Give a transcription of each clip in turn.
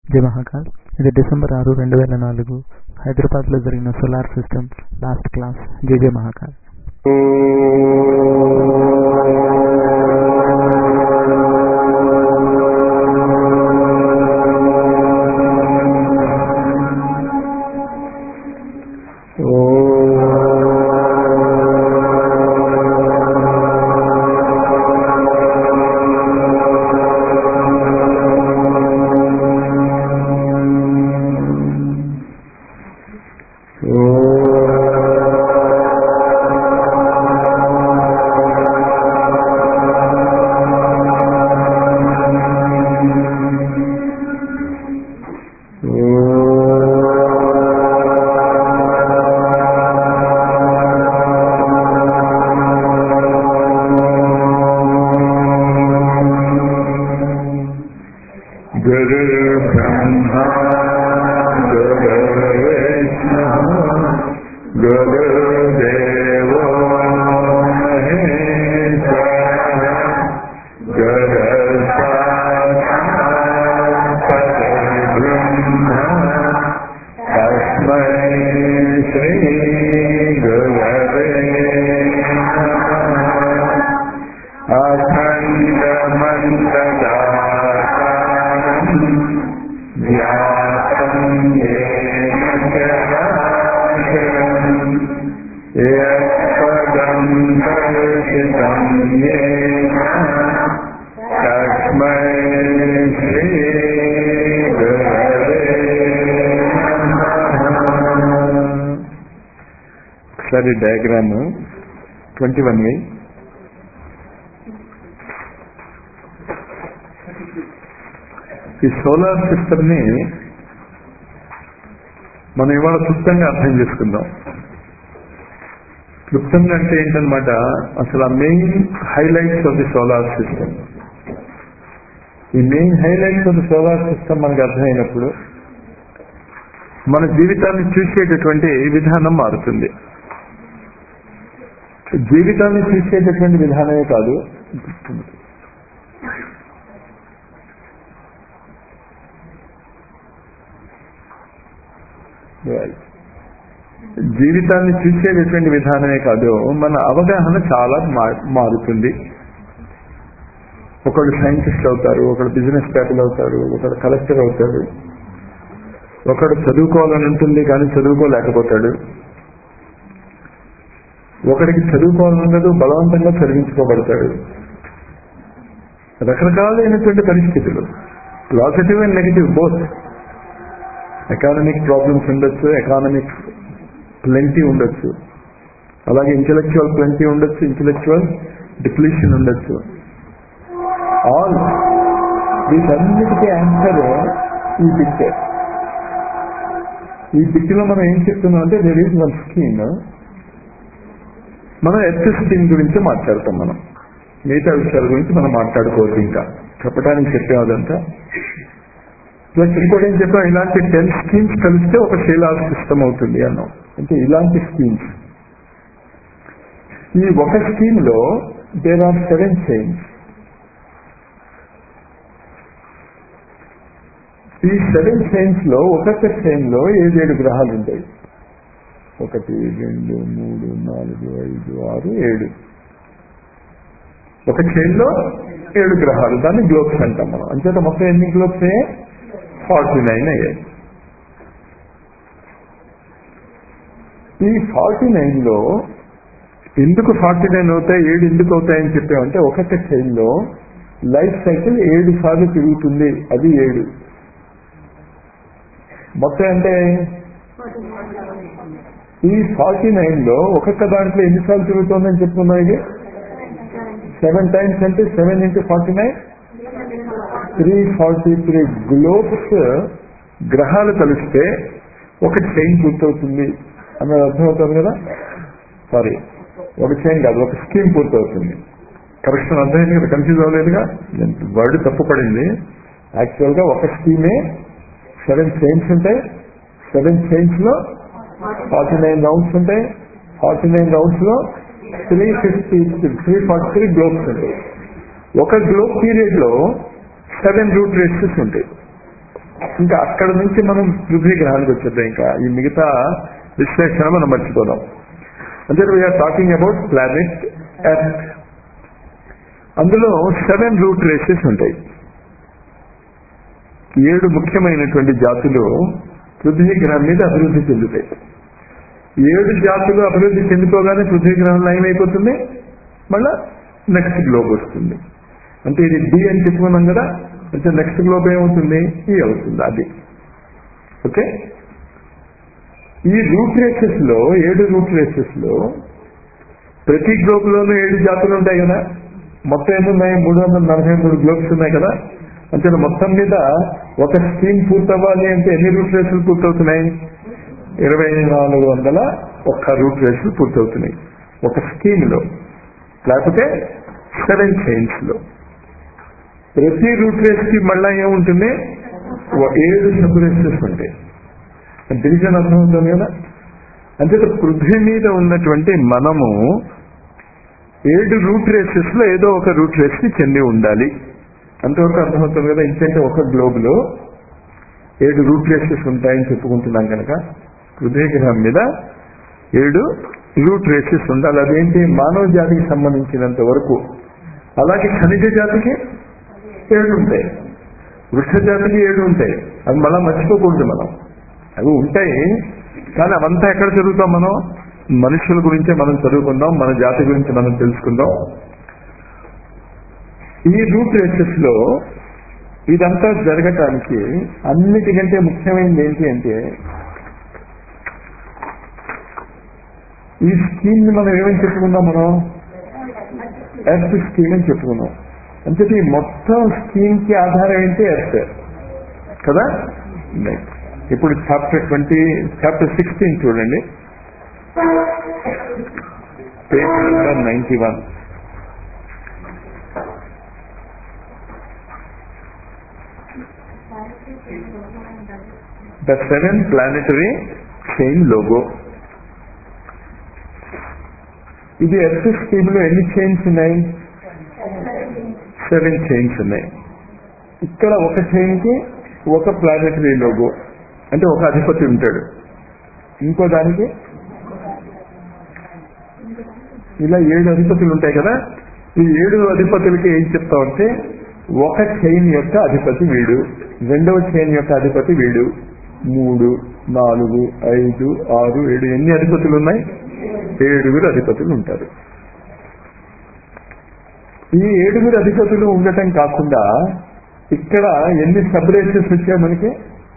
జై మహాకాల్ ఇది డిసెంబర్ ఆరు రెండు వేల నాలుగు హైదరాబాద్లో జరిగిన సోలార్ సిస్టమ్ లాస్ట్ క్లాస్ జై జై మహాకాల్ गुरुर्ब्रह्मा गुरुर्विष्णु गुरुदेवो महेश्वरः गुरुसाक्षात् परब्रह्म तस्मै श्रीगुरवे नमः अखण्डमण्डलाकारम् व्याप्तं येन चराचरम् यत्पदं दर्शितं येन तस्मै श्रीगुरवे नमः ఒకసారి డయాగ్రామ్ ట్వంటీ వన్ వే ఈ సోలార్ సిస్టమ్ ని మనం ఇవాళ క్లుప్తంగా అర్థం చేసుకుందాం క్లుప్తంగా అంటే ఏంటనమాట అసలు ఆ main highlights of the solar system ఈ main highlights of the solar system మనకు అర్థమైనప్పుడు మన జీవితాన్ని చూసేటటువంటి విధానం మారుతుంది జీవితాన్ని చూసేటటువంటి విధానమే కాదు జీవితాన్ని చూసేటటువంటి విధానమే కాదు మన అవగాహన చాలా మా- మారుతుంది ఒకళ్ళు సైంటిస్ట్ అవుతారు ఒకడు బిజినెస్ పీపుల్ అవుతారు ఒకడు కలెక్టర్ అవుతాడు ఒకడు చదువుకోవాలని ఉంటుంది కానీ చదువుకోలేకపోతాడు ఒకడికి చదువుకోవాలని ఉండదు బలవంతంగా చదివించుకోబడతాడు రకరకాలైనటువంటి పరిస్థితులు positive and negative both economic problems ఉండొచ్చు ఎకానమిక్ ప్లెంటీ ఉండొచ్చు అలాగే ఇంటలెక్చువల్ ప్లెంటీ ఉండొచ్చు ఇంటలెక్చువల్ డిప్లీషన్ ఉండొచ్చు ఆల్ వీటన్నిటికీ ఆన్సర్ ఈ పిక్చర్ ఈ పిక్చర్ లో మనం ఏం చెప్తున్నాం అంటే దేర్ ఈజ్ వన్ స్కీమ్ మనం ఎర్త్ స్కీమ్ గురించి మాట్లాడతాం మనం మిగతా విషయాల గురించి మనం మాట్లాడుకోవద్దు ఇంకా చెప్పడానికి చెప్పాం అదంతా ప్లస్ ఇంకోటి ఏం చెప్పాం ఇలాంటి టెన్ స్కీమ్స్ కలిస్తే ఒక శీలార్ సిస్టమ్ అవుతుంది అన్నాం అంటే ఇలాంటి స్కీమ్స్ ఈ ఒక స్కీమ్ లో దేర్ ఆర్ సెవెన్ చైన్స్ ఈ సెవెన్ చైన్స్ లో ఒక్కొక్క చైన్ లో ఏడేడు గ్రహాలు ఉంటాయి ఒకటి రెండు మూడు నాలుగు ఐదు ఆరు ఏడు ఒక చైన్ లో ఏడు గ్రహాలు దాన్ని గ్లోబ్స్ అంటాం మనం అంచేత మొత్తం ఎన్ని గ్లోబ్స్ అయ్యాయి ఫార్టీ నైన్ అయ్యాయి ఈ ఫార్టీ నైన్ లో ఎందుకు ఫార్టీ నైన్ అవుతాయి ఏడు ఎందుకు అవుతాయని చెప్పామంటే ఒక్కొక్క చైన్ లో లైఫ్ సైకిల్ ఏడు సార్లు తిరుగుతుంది అది ఏడు మొత్తం అంటే ఈ ఫార్టీ నైన్ లో ఒక్కొక్క దాంట్లో ఎన్నిసార్లు తిరుగుతుందని చెప్పుకున్నాం ఇది సెవెన్ టైమ్స్ అంటే seven into forty nine three forty three globes గ్రహాలు కలిస్తే ఒక చైన్ పూర్తవుతుంది అన్నది అర్థమవుతుంది కదా సారీ ఒక చైన్ కాదు ఒక స్కీమ్ పూర్తవుతుంది కరెక్షన్ అర్థమైంది కదా కన్ఫ్యూజ్ అవ్వలేదుగా వర్డ్ తప్పు పడింది యాక్చువల్ గా ఒక స్కీమే సెవెన్ చైన్స్ ఉంటాయి సెవెన్ చైన్స్ లో ఫార్టీ నైన్ రౌండ్స్ ఉంటాయి ఫార్టీ నైన్ రౌండ్స్ లో three fifty three forty three globes ఉంటాయి ఒక గ్లోబ్ పీరియడ్ లో సెవెన్ రూట్ రేసెస్ ఉంటాయి ఇంకా అక్కడ నుంచి మనం పృథ్వీ గ్రహానికి వచ్చేద్దాం ఇంకా ఈ మిగతా విశ్లేషణ మనం మర్చిపోదాం అంటే we are talking about planet earth అందులో సెవెన్ రూట్ రేసెస్ ఉంటాయి ఏడు ముఖ్యమైనటువంటి జాతులు పృథ్వీ గ్రహం మీద అభివృద్ధి చెందుతాయి ఏడు జాతులు అభివృద్ధి చెందుకోగానే పృథ్వీ గ్రహంలో ఏమైపోతుంది మళ్ళా నెక్స్ట్ గ్లోబ్ వస్తుంది అంటే ఇది డి అని చెప్పుకున్నాం కదా అంటే నెక్స్ట్ గ్లోబ్ ఏమవుతుంది ఈ అవుతుంది అది ఓకే ఈ రూట్ రేసెస్ లో ఏడు రూట్ రేసెస్ లో ప్రతి గ్లోబ్ లోనూ ఏడు జాతులు ఉంటాయి కదా మొత్తం ఎన్ని ఉన్నాయి మూడు వందల నలభై మూడు గ్లోబ్స్ ఉన్నాయి కదా అంటే మొత్తం మీద ఒక స్కీమ్ పూర్తవ్వాలి అంటే ఎన్ని రూట్ రేసులు పూర్తవుతున్నాయి ఇరవై నాలుగు వందల ఒక్క రూట్ రేసులు పూర్తవుతున్నాయి ఒక స్కీమ్ లో లేకపోతే సెవెన్ చైన్స్ లో ప్రతి రూట్ రేస్ కి మళ్ళా ఏముంటుంది ఓ ఏడు సబ్ రేసెస్ ఉంటాయి డివిజన్ అర్థమవుతుంది కదా అంటే పృథ్వీ మీద ఉన్నటువంటి మనము ఏడు రూట్ రేసెస్ లో ఏదో ఒక రూట్ రేస్ కి చెంది ఉండాలి అంతవరకు అర్థమవుతుంది కదా ఇంకంటే ఒక గ్లోబ్ లో ఏడు రూట్ రేసెస్ ఉంటాయని చెప్పుకుంటున్నాం కనుక పృథ్వీ గ్రహం మీద ఏడు రూట్ రేసెస్ ఉండాలి అదేంటి మానవ జాతికి సంబంధించినంత వరకు అలాగే ఖనిజ జాతికి ఏడు ఉంటాయి వృక్ష జాతికి ఏడు ఉంటాయి అవి మళ్ళా మర్చిపోకూడదు మనం అవి ఉంటాయి కానీ అవంతా ఎక్కడ చదువుతాం మనం మనుషుల గురించే మనం చదువుకుందాం మన జాతి గురించి మనం తెలుసుకుందాం ఈ రూట్ రేసెస్ లో ఇదంతా జరగటానికి అన్నిటికంటే ముఖ్యమైనది ఏంటి అంటే ఈ స్కీమ్ ని మనం ఏమని చెప్పుకున్నాం మనం ఎర్త్ స్కీమ్ అని చెప్పుకున్నాం అంటే ఈ మొత్తం స్కీమ్ కి ఆధారం ఏంటి ఎర్త్ కదా Right. ఇప్పుడు చాప్టర్ ట్వంటీ చాప్టర్ సిక్స్టీన్ చూడండి page number ninety one the seven planetary chain లోగో ఇది ఎర్త్ స్కీమ్ లో ఎన్ని చైన్స్ ఉన్నాయి సెవెన్ చైన్స్ ఉన్నాయి ఇక్కడ ఒక చైన్ కి ఒక ప్లానెటరీ లోగో అంటే ఒక అధిపతి ఉంటాడు ఇంకో దానికి ఇలా ఏడు అధిపతులు ఉంటాయి కదా ఈ ఏడు అధిపతులకి ఏం చెప్తామంటే ఒక చైన్ యొక్క అధిపతి వీడు రెండవ చైన్ యొక్క అధిపతి వీడు మూడు నాలుగు ఐదు ఆరు ఏడు ఎన్ని అధిపతులు ఉన్నాయి ఏడుగురు అధిపతులు ఉంటారు ఈ ఏడుగురు అధిపతులు ఉండటం కాకుండా ఇక్కడ ఎన్ని సబ్ రేసెస్ వచ్చాయి మనకి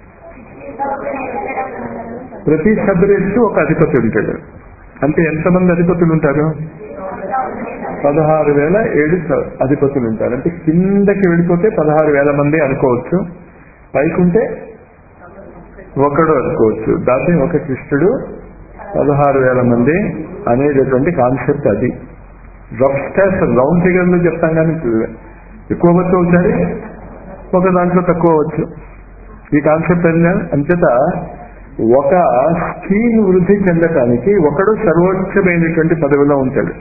ప్రతి సబ్ రేస్ ఒక అధిపతి ఉంటాడు అంటే ఎంతమంది అధిపతులు ఉంటారు పదహారు వేల ఏడు స- అధిపతులు ఉంటారు అంటే కిందకి వెళ్ళిపోతే పదహారు వేల మంది అనుకోవచ్చు పైకుంటే ఒకడు అనుకోవచ్చు దాన్ని ఒక కృష్ణుడు పదహారు వేల మంది అనేటటువంటి కాన్సెప్ట్ అది రఫ్ స్టాస్ రౌండ్ ఫిగర్ లో చెప్తాం కానీ ఎక్కువ వచ్చు ఒకసారి ఒక దాంట్లో తక్కువ వచ్చు ఈ కాన్సెప్ట్ అయినా అంచేత ఒక స్కీమ్ వృద్ధి చెందటానికి ఒకడు సర్వోచ్చమైనటువంటి పదవిలో ఉంటాడు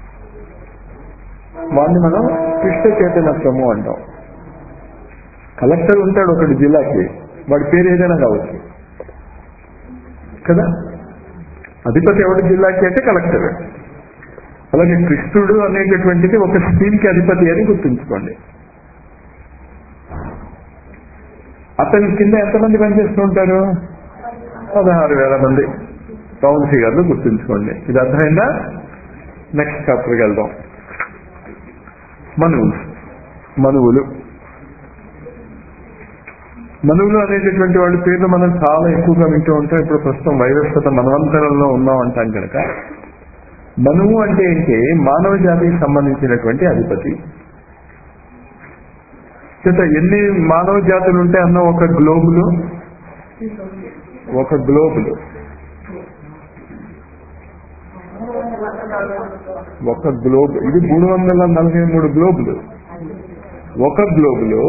వాడిని మనం కృష్ణ చైతన్యత్వము అంటాం కలెక్టర్ ఉంటాడు ఒకటి జిల్లాకి వాడి పేరు ఏదైనా కావచ్చు కదా అధిపతి ఎవరి జిల్లాకి అయితే కలెక్టర్ అలాగే కృష్ణుడు అనేటటువంటిది ఒక స్కీమ్ కి అధిపతి అని గుర్తుంచుకోండి అతని కింద ఎంతమంది పనిచేస్తూ ఉంటారు పదహారు వేల మంది రౌండ్ ఫిగర్లు గుర్తుంచుకోండి ఇది అర్థమైందా నెక్స్ట్ చాప్టర్కి వెళ్దాం మనువులు మనువులు మనువులు అనేటటువంటి వాళ్ళ పేర్లు మనం చాలా ఎక్కువగా వింటూ ఉంటాం ఇప్పుడు ప్రస్తుతం వైరస్వత మనవంతరంలో ఉన్నాం అంటాం కనుక మనువు అంటే ఏంటి మానవ జాతికి సంబంధించినటువంటి అధిపతి చేత ఎన్ని మానవ జాతులు ఉంటే అన్న ఒక గ్లోబులు ఒక గ్లోబులు ఒక గ్లోబ్ ఇది మూడు వందల నలభై మూడు గ్లోబులు ఒక గ్లోబులో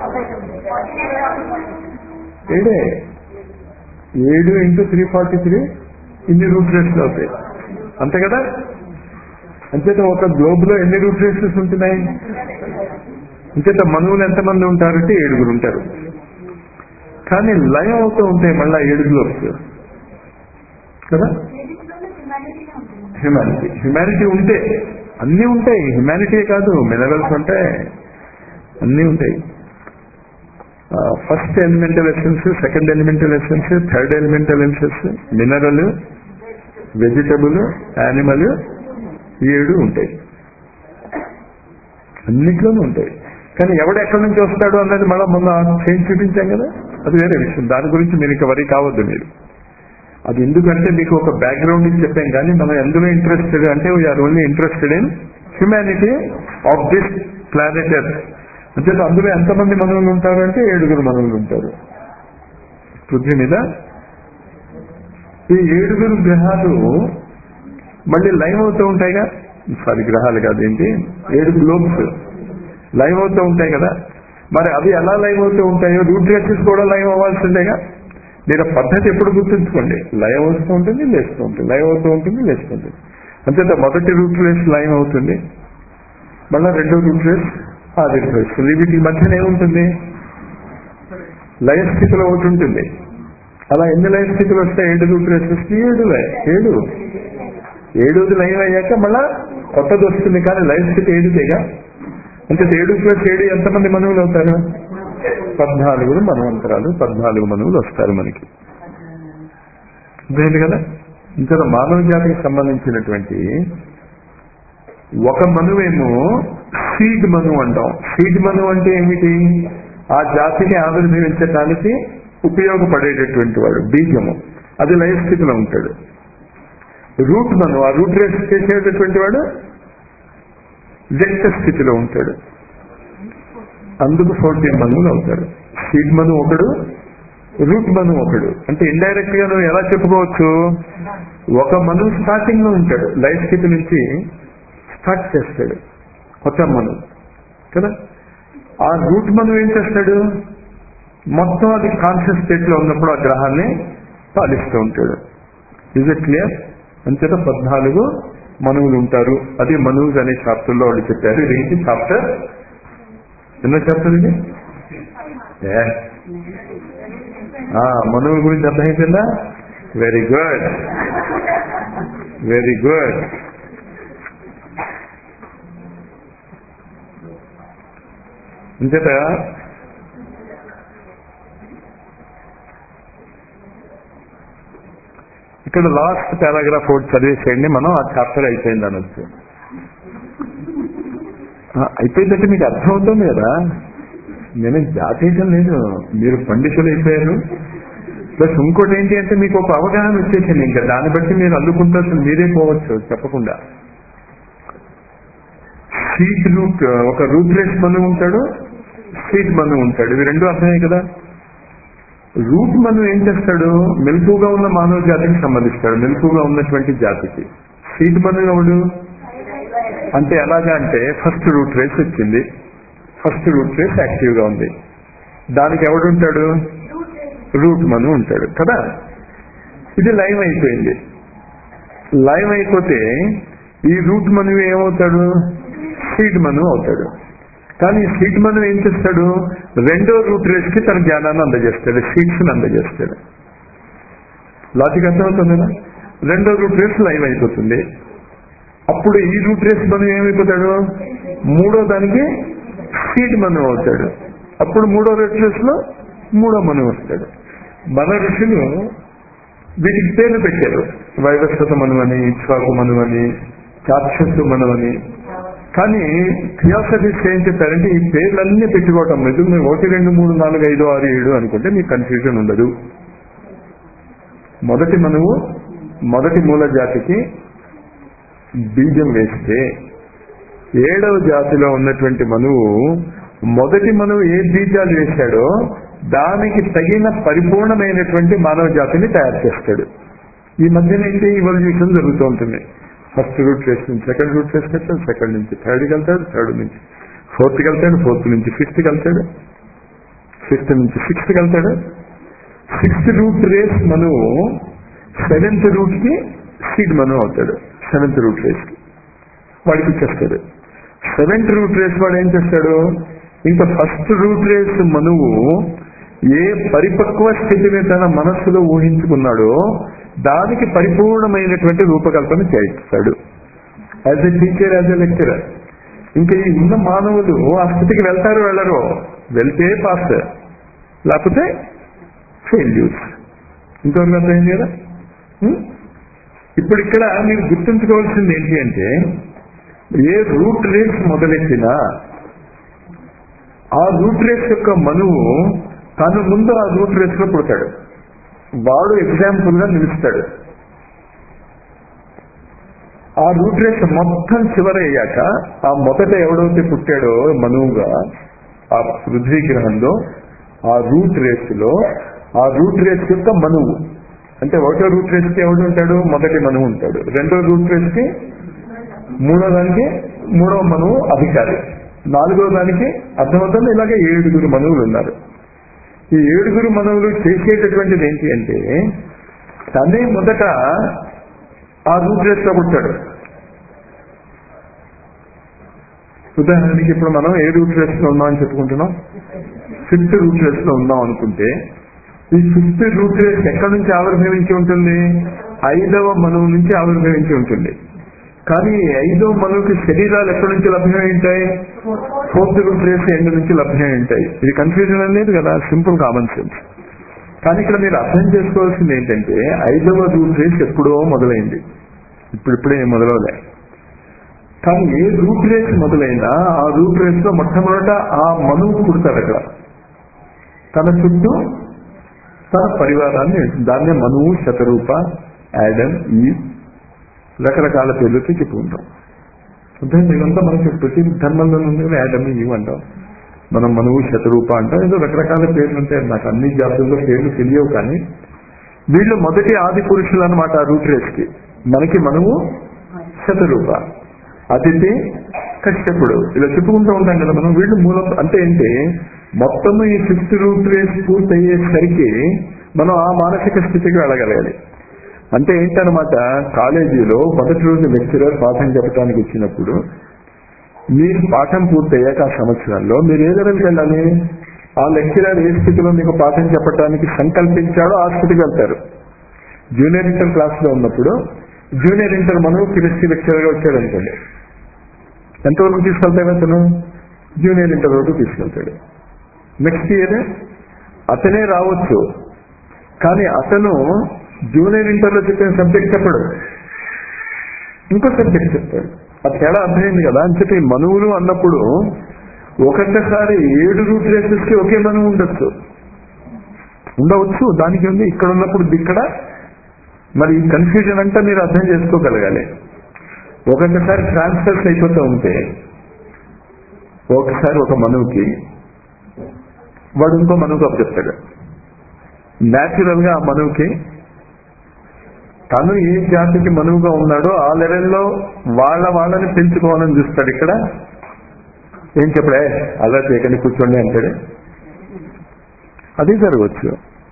ఏడే ఏడు ఇంటూ త్రీ ఫార్టీ త్రీ ఇన్ని రూట్ రేట్స్ అవుతాయి అంతే కదా అంచేత ఒక గ్లోబ్ లో ఎన్ని రూట్ రేట్స్ ఉంటున్నాయి అంచేత మనువులు ఎంతమంది ఉంటారంటే ఏడుగురు ఉంటారు కానీ లయం అవుతూ ఉంటాయి మళ్ళా ఏడు గ్లోబ్స్ కదా హ్యుమానిటీ హ్యుమానిటీ ఉంటే అన్నీ ఉంటాయి హ్యుమానిటీ కాదు మినరల్స్ ఉంటాయి అన్నీ ఉంటాయి first elemental essence second elemental essence third elemental essence mineral vegetable animal ఏడు ఉంటాయి అన్నిట్లోనూ ఉంటాయి కానీ ఎవడు ఎక్కడి నుంచి వస్తాడు అన్నది మళ్ళీ మొన్న చేంజ్ చూపించాం కదా అది వేరే విషయం దాని గురించి మీరు ఇక వరి కావద్దు మీరు అది ఎందుకంటే మీకు ఒక బ్యాక్గ్రౌండ్ ఇచ్చి చెప్పాం కానీ మనం ఎందులో ఇంట్రెస్టెడ్ అంటే we are only interested in humanity of this planet earth అంటే అందులో ఎంతమంది మనువులు ఉంటారు అంటే ఏడుగురు మనువులు ఉంటారు పృథ్వీ మీద ఈ ఏడుగురు గ్రహాలు మళ్ళీ లైవ్ అవుతూ ఉంటాయిగా సారీ గ్రహాలు కాదు ఏంటి ఏడు గ్లోబ్స్ లైవ్ అవుతూ ఉంటాయి కదా మరి అవి ఎలా లైవ్ అవుతూ ఉంటాయో రూట్ రేసెస్ కూడా లైవ్ అవ్వాల్సిందేగా మీరు ఆ పద్ధతి ఎప్పుడు గుర్తుంచుకోండి లైవ్ అవుతూ ఉంటుంది లేస్తూ ఉంటుంది లైవ్ అవుతూ ఉంటుంది లేస్తూ ఉంటుంది అంతేత మొదటి రూట్ రేస్ లైవ్ అవుతుంది మళ్ళా రెండో రూట్ రేస్ ఆది రేస్ వీటి మధ్యన ఏముంటుంది లయ స్థితిలో ఒకటి ఉంటుంది అలా ఎన్ని లయ స్థితులు వస్తాయి ఏడు రూట్ రేసెస్ ఏడు లయ- ఏడు ఏడోది లైవ్ అయ్యాక మళ్ళా కొత్తది వస్తుంది కానీ లైవ్ స్థితి ఏడుదేగా అంటే ఏడు ప్లస్ ఏడు ఎంతమంది మనువులు అవుతారు పద్నాలుగురు మనవంతరాలు పద్నాలుగు మనువులు వస్తారు మనకి అర్థమైంది కదా ఇంకా మానవ జాతికి సంబంధించినటువంటి ఒక మనువేమో సీడ్ మనువు అంటాం సీడ్ మనువు అంటే ఏమిటి ఆ జాతిని ఆవిర్భవించడానికి ఉపయోగపడేటటువంటి వాడు బీజము అది లయ స్థితిలో ఉంటాడు రూట్ మను ఆ రూట్ రేస్ చేసేటటువంటి వాడు వ్యక్త స్థితిలో ఉంటాడు అందుకు ఫోర్టీన్ మనువులు అవుతాడు సీడ్ మను ఒకడు రూట్ మను ఒకడు అంటే ఇండైరెక్ట్ గా నువ్వు ఎలా చెప్పుకోవచ్చు ఒక మను స్టార్టింగ్ లో ఉంటాడు లైఫ్ స్థితి నుంచి స్టార్ట్ చేస్తాడు కొత్త మను కదా ఆ రూట్ మను ఏం చేస్తాడు మొత్తం అది కాన్షియస్ స్టేట్ లో ఉన్నప్పుడు ఆ గ్రహాన్ని పాలిస్తూ ఉంటాడు ఇజ్ ఇట్ క్లియర్ అంచేత పద్నాలుగు మనువులు ఉంటారు అది మనువులు అనే చాప్టర్ లో వాళ్ళు చెప్పారు ఇది చాప్టర్ ఎన్నో చాప్టర్ ఇది ఏ. ఆ, మనువుల గురించి అర్థమైందా వెరీ గుడ్ వెరీ గుడ్ అంచేత ఇక్కడ లాస్ట్ పారాగ్రాఫ్ ఒకటి చదివేసేయండి మనం ఆ చాప్టర్ అయిపోయింది అనొచ్చు ఆ, అయిపోయిందంటే మీకు అర్థమవుతుంది కదా నేను జాతీయం లేదు మీరు పండితులు అయిపోయారు ప్లస్ ఇంకోటి ఏంటి అంటే మీకు ఒక అవగాహన వచ్చేసింది ఇంకా దాన్ని బట్టి మీరు అల్లుకుంటారు మీరే పోవచ్చు చెప్పకుండా సీట్ రూట్ ఒక రూట్ రేస్ మను ఉంటాడు సీట్ మను ఉంటాడు ఇవి రెండు అర్థమే కదా రూట్ మను ఏం చేస్తాడు మెలకుగా ఉన్న మానవ జాతికి సంబంధిస్తాడు మెలకుగా ఉన్నటువంటి జాతికి సీట్ మను ఎవడు అంటే ఎలాగా అంటే ఫస్ట్ రూట్ రేస్ వచ్చింది ఫస్ట్ రూట్ రేస్ యాక్టివ్ గా ఉంది దానికి ఎవడుంటాడు రూట్ మను ఉంటాడు కదా ఇది లైవ్ అయిపోయింది లైవ్ అయిపోతే ఈ రూట్ మను ఏమవుతాడు సీడ్ మను అవుతాడు కానీ సీడ్ మను ఏం చేస్తాడు రెండో రూట్ రేస్ కి తన జ్ఞానాన్ని అందజేస్తాడు సీడ్స్ ని అందజేస్తాడు లాజిక్ అర్థమవుతుంది కదా రెండో రూట్ రేస్ లైవ్ అయిపోతుంది అప్పుడు ఈ రూట్ రేస్ మనం ఏమైపోతాడు మూడో దానికి సీడ్ మను అవుతాడు అప్పుడు మూడో రూట్ రేస్ లో మూడో మను వస్తాడు మన ఋషులు వీటికి పేర్లు పెట్టారు వైవస్వత మనువని ఇక్ష్వాకు మనువని చాక్షస్సు మనువని కానీ థియోసఫిస్ట్ ఏం చెప్పారంటే ఈ పేర్లన్నీ పెట్టుకోవటం లేదు మీరు ఒకటి రెండు మూడు నాలుగు ఐదు ఆరు ఏడు అనుకుంటే మీకు కన్ఫ్యూజన్ ఉండదు మొదటి మనువు మొదటి మూల జాతికి బీజం వేస్తే ఏడవ జాతిలో ఉన్నటువంటి మనువు మొదటి మనువు ఏ బీజాలు వేశాడో దానికి తగిన పరిపూర్ణమైనటువంటి మానవ జాతిని తయారు చేస్తాడు ఈ మధ్యన ఏంటి ఇవల్యూషన్ జరుగుతూ ఉంటుంది ఫస్ట్ రూట్ రేస్ నుంచి సెకండ్ రూట్ రేస్ వెళ్తాడు సెకండ్ నుంచి థర్డ్కి వెళ్తాడు థర్డ్ నుంచి ఫోర్త్కి వెళ్తాడు ఫోర్త్ నుంచి ఫిఫ్త్కి వెళ్తాడు ఫిఫ్త్ నుంచి సిక్స్త్కి వెళ్తాడు సిక్స్త్ రూట్ రేస్ మనువు సెవెంత్ రూట్ కి సీడ్ మను అవుతాడు సెవెంత్ రూట్ రేస్ కి వాడికి ఇచ్చేస్తాడు సెవెంత్ రూట్ రేస్ వాడు ఏం చేస్తాడు ఇంకా ఫస్ట్ రూట్ రేస్ మనువు ఏ పరిపక్వ స్థితిని తన మనస్సులో ఊహించుకున్నాడో దానికి పరిపూర్ణమైనటువంటి రూపకల్పన చేయిస్తాడు as a teacher as a lecturer ఇంకా ఈ ఉన్న మానవులు ఆ స్థితికి వెళ్తారు వెళ్ళరు వెళ్తే పాస్ లేకపోతే ఫెయిల్యూర్స్ ఇంతవరకు అర్థమైంది కదా ఉం? ఇప్పుడు ఇక్కడ మీరు గుర్తుంచుకోవాల్సింది ఏంటి అంటే ఏ రూట్ రేస్ మొదలెట్టినా ఆ రూట్ రేస్ యొక్క మనువు తను ముందు ఆ రూట్ రేస్ లో పుడతాడు వాడు ఎగ్జాంపుల్ గా నిలుస్తాడు ఆ రూట్ రేస్ మొత్తం చివరయ్యాక ఆ మొదట ఎవడైతే పుట్టాడో మనువుగా ఆ పృథ్వీ గ్రహంలో ఆ రూట్ రేస్ లో ఆ రూట్ రేస్ యొక్క మనువు అంటే ఒకటో రూట్ రేస్ కి ఎవడు ఉంటాడు మొదటి మనువు ఉంటాడు రెండో రూట్ రేస్ కి మూడో దానికి మూడో మనువు అధికారి నాలుగో దానికి అర్థమవుతుంది ఇలాగే ఏడుగురు మనువులు ఉన్నారు ఈ ఏడుగురు మనువులు చేసేటటువంటిది ఏంటి అంటే తనే మొదట ఆ రూట్ రేస్ లో పుట్టాడు ఉదాహరణకి ఇప్పుడు మనం ఏ రూట్ రేస్ లో ఉన్నాం అని చెప్పుకుంటున్నాం ఫిఫ్త్ రూట్ రేస్ లో ఉన్నాం అనుకుంటే ఈ ఫిఫ్త్ రూట్ రేస్ ఎక్కడి నుంచి ఆవిర్భవించి ఉంటుంది ఐదవ మనువు నుంచి ఆవిర్భవించి ఉంటుంది కానీ ఈ ఐదవ మనువుకి శరీరాలు ఎక్కడి నుంచి లభ్యమై ఉంటాయి ఫోర్త్ రూట్ రేస్ ఎండ్ నుంచి లభ్యమై ఉంటాయి ఇది కన్ఫ్యూజన్ అనేది కదా సింపుల్ కామన్ సెన్స్ కానీ ఇక్కడ మీరు అర్థం చేసుకోవాల్సింది ఏంటంటే ఐదవ రూట్ రేస్ ఎప్పుడో మొదలైంది ఇప్పుడిప్పుడే ఏం మొదలవలే కానీ ఏ రూట్ రేస్ మొదలైనా ఆ రూట్ రేస్ లో మొట్టమొదట ఆ మనువు పుడతాడు అక్కడ తన చుట్టూ తన పరివారాన్ని దాన్నే మనువు శతరూప యాడమ్ ఈ రకరకాల పేర్లతో చెప్పుకుంటాం అర్థం ఇదంతా మనకి ప్రతి ధర్మంలో ఉంది కదా యాడమ్ ఈవ్ అంటాం మనం మనువు శతరూప అంటాం ఏదో రకరకాల పేర్లు ఉంటాయి నాకు అన్ని జాతుల్లో పేర్లు తెలియవు కానీ వీళ్ళు మొదటి ఆది పురుషులు అనమాట ఆ రూట్ రేస్ కి మనకి మనువు శతరూప అతిథి కశ్యపుడు ఇలా చెప్పుకుంటూ ఉంటాం కదా మనం వీళ్ళు మూలం అంటే ఏంటి మొత్తము ఈ ఫిఫ్త్ రూట్ రేస్ పూర్తయ్యేసరికి మనం ఆ మానసిక స్థితికి వెళ్ళగలగాలి అంటే ఏంటనమాట కాలేజీలో మొదటి రోజు లెక్చరర్ పాఠం చెప్పడానికి వచ్చినప్పుడు మీరు పాఠం పూర్తయ్యాక ఆ సంవత్సరాల్లో మీరు ఏ లెవెల్కి వెళ్ళాలి ఆ లెక్చరర్ ఏ స్థితిలో మీకు పాఠం చెప్పడానికి సంకల్పించాడో ఆ స్థితికి వెళ్తారు జూనియర్ ఇంటర్ క్లాస్ లో ఉన్నప్పుడు జూనియర్ ఇంటర్ మనం కెమిస్ట్రీ లెక్చరర్ గా వచ్చాడు అనుకోండి ఎంతవరకు తీసుకెళ్తాడు అతను జూనియర్ ఇంటర్ వరకు తీసుకెళ్తాడు నెక్స్ట్ ఇయర్ అతనే రావచ్చు కానీ అతను జూనియర్ ఇంటర్ లో చెప్పిన సబ్జెక్ట్ చెప్పడు ఇంకో సబ్జెక్ట్ చెప్తాడు ఆ తేడా అర్థమైంది కదా అని చెప్పి మనువులు అన్నప్పుడు ఒక్కొక్కసారి ఏడు రూట్ రేసెస్ కి ఒకే మనువు ఉండొచ్చు ఉండవచ్చు దానికి ఉంది ఇక్కడ ఉన్నప్పుడు ఇక్కడ మరి ఈ కన్ఫ్యూజన్ అంతా మీరు అర్థం చేసుకోగలగాలి ఒక్కొక్కసారి ట్రాన్స్ఫర్స్ అయిపోతూ ఉంటే ఒకసారి ఒక మనువుకి వాడు ఇంకో మనువుకు అప్పచెప్తాడు న్యాచురల్ గా ఆ మనువుకి తను ఏ జాతికి మనువుగా ఉన్నాడో ఆ లెవెల్లో వాళ్ళ వాళ్ళని పెంచుకోవాలని చూస్తాడు ఇక్కడ ఏం చెప్పడే అలా చేయకండి కూర్చోండి అంటాడు అది జరగవచ్చు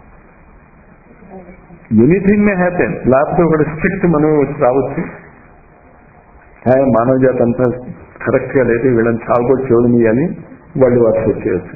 ఎనీథింగ్ మే హ్యాపెన్ లేకపోతే ఒకటి స్ట్రిక్ట్ మనం రావచ్చు హే, మానవ జాతి అంతా కరెక్ట్ గా లేదు వీళ్ళని చావుకోటి చూడని అని వాళ్ళు వర్క్ చేయొచ్చు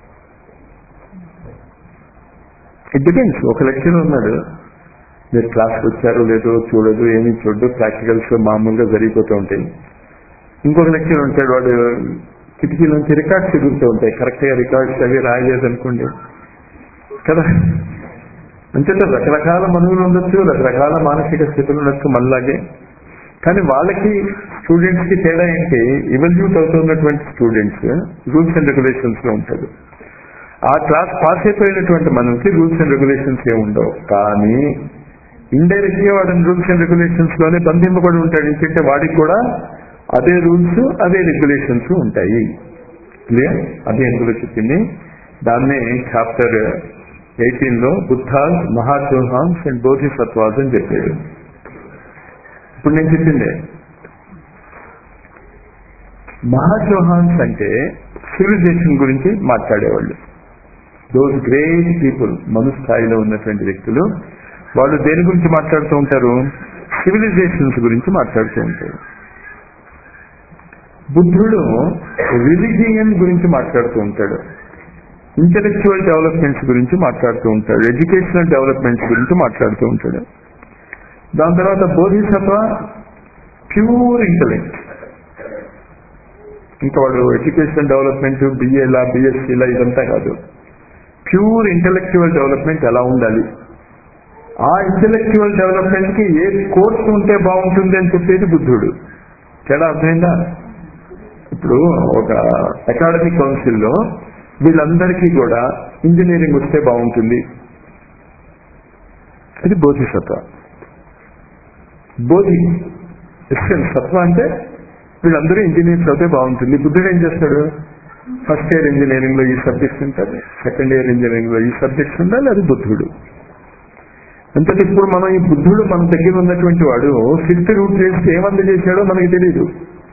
ఇట్ డిపెండ్స్ ఒక లెక్చర్ ఉన్నాడు మీరు క్లాస్కి వచ్చారో లేదో చూడదు ఏమీ చూడదు ప్రాక్టికల్స్ మామూలుగా జరిగిపోతూ ఉంటాయి ఇంకొక లెక్చర్ ఉంటాడు వాడు కిటికీ నుంచి రికార్డ్స్ ఎదుగుతూ ఉంటాయి కరెక్ట్ గా రికార్డ్స్ అవి రాయలేదు అనుకోండి కదా అంచేత రకరకాల మనువులు ఉండొచ్చు రకరకాల మానసిక స్థితులు ఉండొచ్చు మనలాగే కానీ వాళ్ళకి స్టూడెంట్స్ కి తేడా ఏంటి ఇవల్యూట్ అవుతున్నటువంటి స్టూడెంట్స్ రూల్స్ అండ్ రెగ్యులేషన్స్ లో ఉంటారు ఆ క్లాస్ పాస్ అయిపోయినటువంటి మనకి రూల్స్ అండ్ రెగ్యులేషన్స్ ఏ ఉండవు కానీ ఇండైరెక్ట్ గా వాడిని రూల్స్ అండ్ రెగ్యులేషన్స్ లోనే బంధింపబడి ఉంటాడు ఎందుకంటే వాడికి కూడా అదే రూల్స్ అదే రెగ్యులేషన్స్ ఉంటాయి క్లియర్ అదే ఎందులో చెప్పింది దాన్నే చాప్టర్ ఎయిటీన్ లో బుద్ధాస్ మహాచోహాన్స్ అండ్ బోధిసత్వాస్ అని చెప్పాడు ఇప్పుడు నేను చెప్పిందే మహాచోహాన్స్ అంటే సివిలైజేషన్ గురించి మాట్లాడేవాళ్ళు దోస్ గ్రేట్ పీపుల్ మను స్థాయిలో ఉన్నటువంటి వ్యక్తులు వాళ్ళు దేని గురించి మాట్లాడుతూ ఉంటారు సివిలైజేషన్స్ గురించి మాట్లాడుతూ ఉంటారు బుద్ధుడు రిలిజియన్ గురించి మాట్లాడుతూ ఉంటాడు ఇంటలెక్చువల్ డెవలప్మెంట్స్ గురించి మాట్లాడుతూ ఉంటాడు ఎడ్యుకేషనల్ డెవలప్మెంట్స్ గురించి మాట్లాడుతూ ఉంటాడు దాని తర్వాత బోధిసత్వ ప్యూర్ ఇంటలెక్ట్ ఇంకా వాడు ఎడ్యుకేషన్ డెవలప్మెంట్ బిఏలా బిఎస్సీలా ఇదంతా కాదు ప్యూర్ ఇంటలెక్చువల్ డెవలప్మెంట్ ఎలా ఉండాలి ఆ ఇంటలెక్చువల్ డెవలప్మెంట్ కి ఏ కోర్స్ ఉంటే బాగుంటుంది అని చెప్పేది బుద్ధుడు తేడా అర్థమైందా ఇప్పుడు ఒక అకాడమిక్ కౌన్సిల్లో వీళ్ళందరికీ కూడా ఇంజనీరింగ్ వస్తే బాగుంటుంది ఇది బోధిసత్వ బోధి ఎస్ఎన్ సత్వ అంటే వీళ్ళందరూ ఇంజనీర్స్ అయితే బాగుంటుంది బుద్ధుడు ఏం చేస్తాడు ఫస్ట్ ఇయర్ ఇంజనీరింగ్ లో ఈ సబ్జెక్ట్స్ ఉంటుంది సెకండ్ ఇయర్ ఇంజనీరింగ్ లో ఈ సబ్జెక్ట్స్ ఉండాలి అది బుద్ధుడు అంటే ఇప్పుడు మనం ఈ బుద్ధుడు మన దగ్గర ఉన్నటువంటి వాడు ఫిఫ్త్ రూట్ చేస్తే ఏమంది చేశాడో మనకి తెలియదు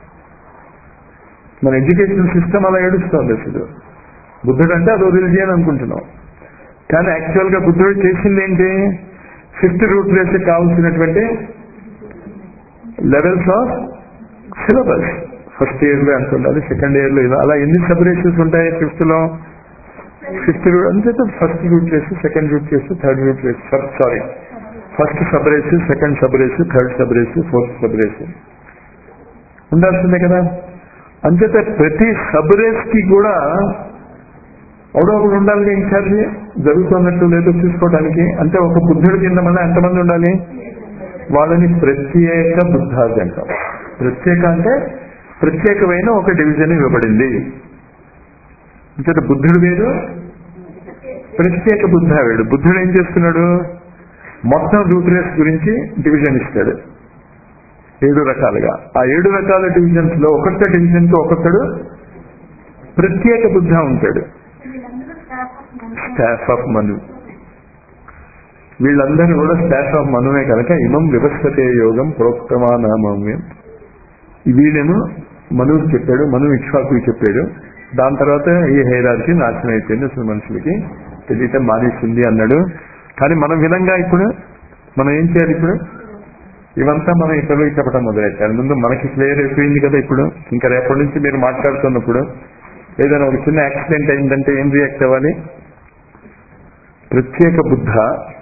మన ఎడ్యుకేషన్ సిస్టమ్ అలా ఏడుస్తుంది అసలు బుద్ధుడు అంటే అదో రిలిజియన్ అనుకుంటున్నాం కానీ యాక్చువల్ గా బుద్ధుడు చేసింది ఏంటి ఫిఫ్త్ రూట్ రేస్ కావాల్సినటువంటి levels of syllabus first year లో ఎంత ఉండాలి సెకండ్ ఇయర్ లో అలా ఎన్ని సబరేషన్స్ ఉంటాయి ఫిఫ్త్ లో ఫిఫ్త్ రూట్ అంటే first root race second root race third root race sorry first sub race second sub race third sub race fourth sub race ఉండాల్సిందే కదా అంచేత ప్రతి సబ్ రేస్ కి కూడా ఎవడో ఒకడు ఉండాలి ఇన్ఛార్జ్ జరుగుతున్నట్టు లేదో చూసుకోవడానికి అంటే ఒక బుద్ధుడి కింద మళ్ళీ ఎంతమంది ఉండాలి వాళ్ళని ప్రత్యేక బుద్ధాజ్ అంటాం ప్రత్యేక అంటే ప్రత్యేకమైన ఒక డివిజన్ ఇవ్వబడింది అంటే బుద్ధుడు వేరు ప్రత్యేక బుద్ధ వేడు బుద్ధుడు ఏం చేస్తున్నాడు మొత్తం రూట్ రేస్ గురించి డివిజన్ ఇస్తాడు ఏడు రకాలుగా ఆ ఏడు రకాల డివిజన్స్ లో ఒక్కొక్క డివిజన్ కి ఒక్కొక్కడు ప్రత్యేక బుద్ధ ఉంటాడు స్టాఫ్ ఆఫ్ మను వీళ్ళందరూ కూడా స్టాఫ్ ఆఫ్ మనువే కనుక ఇమం వివస్వతే యోగం ప్రోక్తమానామవ్యం వీళ్ళేమో మనువుకి చెప్పాడు మను ఇక్ష్వాకుకి చెప్పాడు దాని తర్వాత ఈ హైరార్కి నాశనం అయిపోయింది అసలు మనుషులకి తెలియటం మానేసింది అన్నాడు కానీ మన విధంగా ఇప్పుడు మనం ఏం చేయాలి ఇప్పుడు ఇవంతా మనం ఇతరులకు చెప్పడం మొదలెట్టాలి ముందు మనకి క్లియర్ అయిపోయింది కదా ఇప్పుడు ఇంకా రేపటి నుంచి మీరు మాట్లాడుతున్నప్పుడు ఏదైనా ఒక చిన్న యాక్సిడెంట్ అయిందంటే ఏం రియాక్ట్ అవ్వాలి ప్రత్యేక బుద్ధ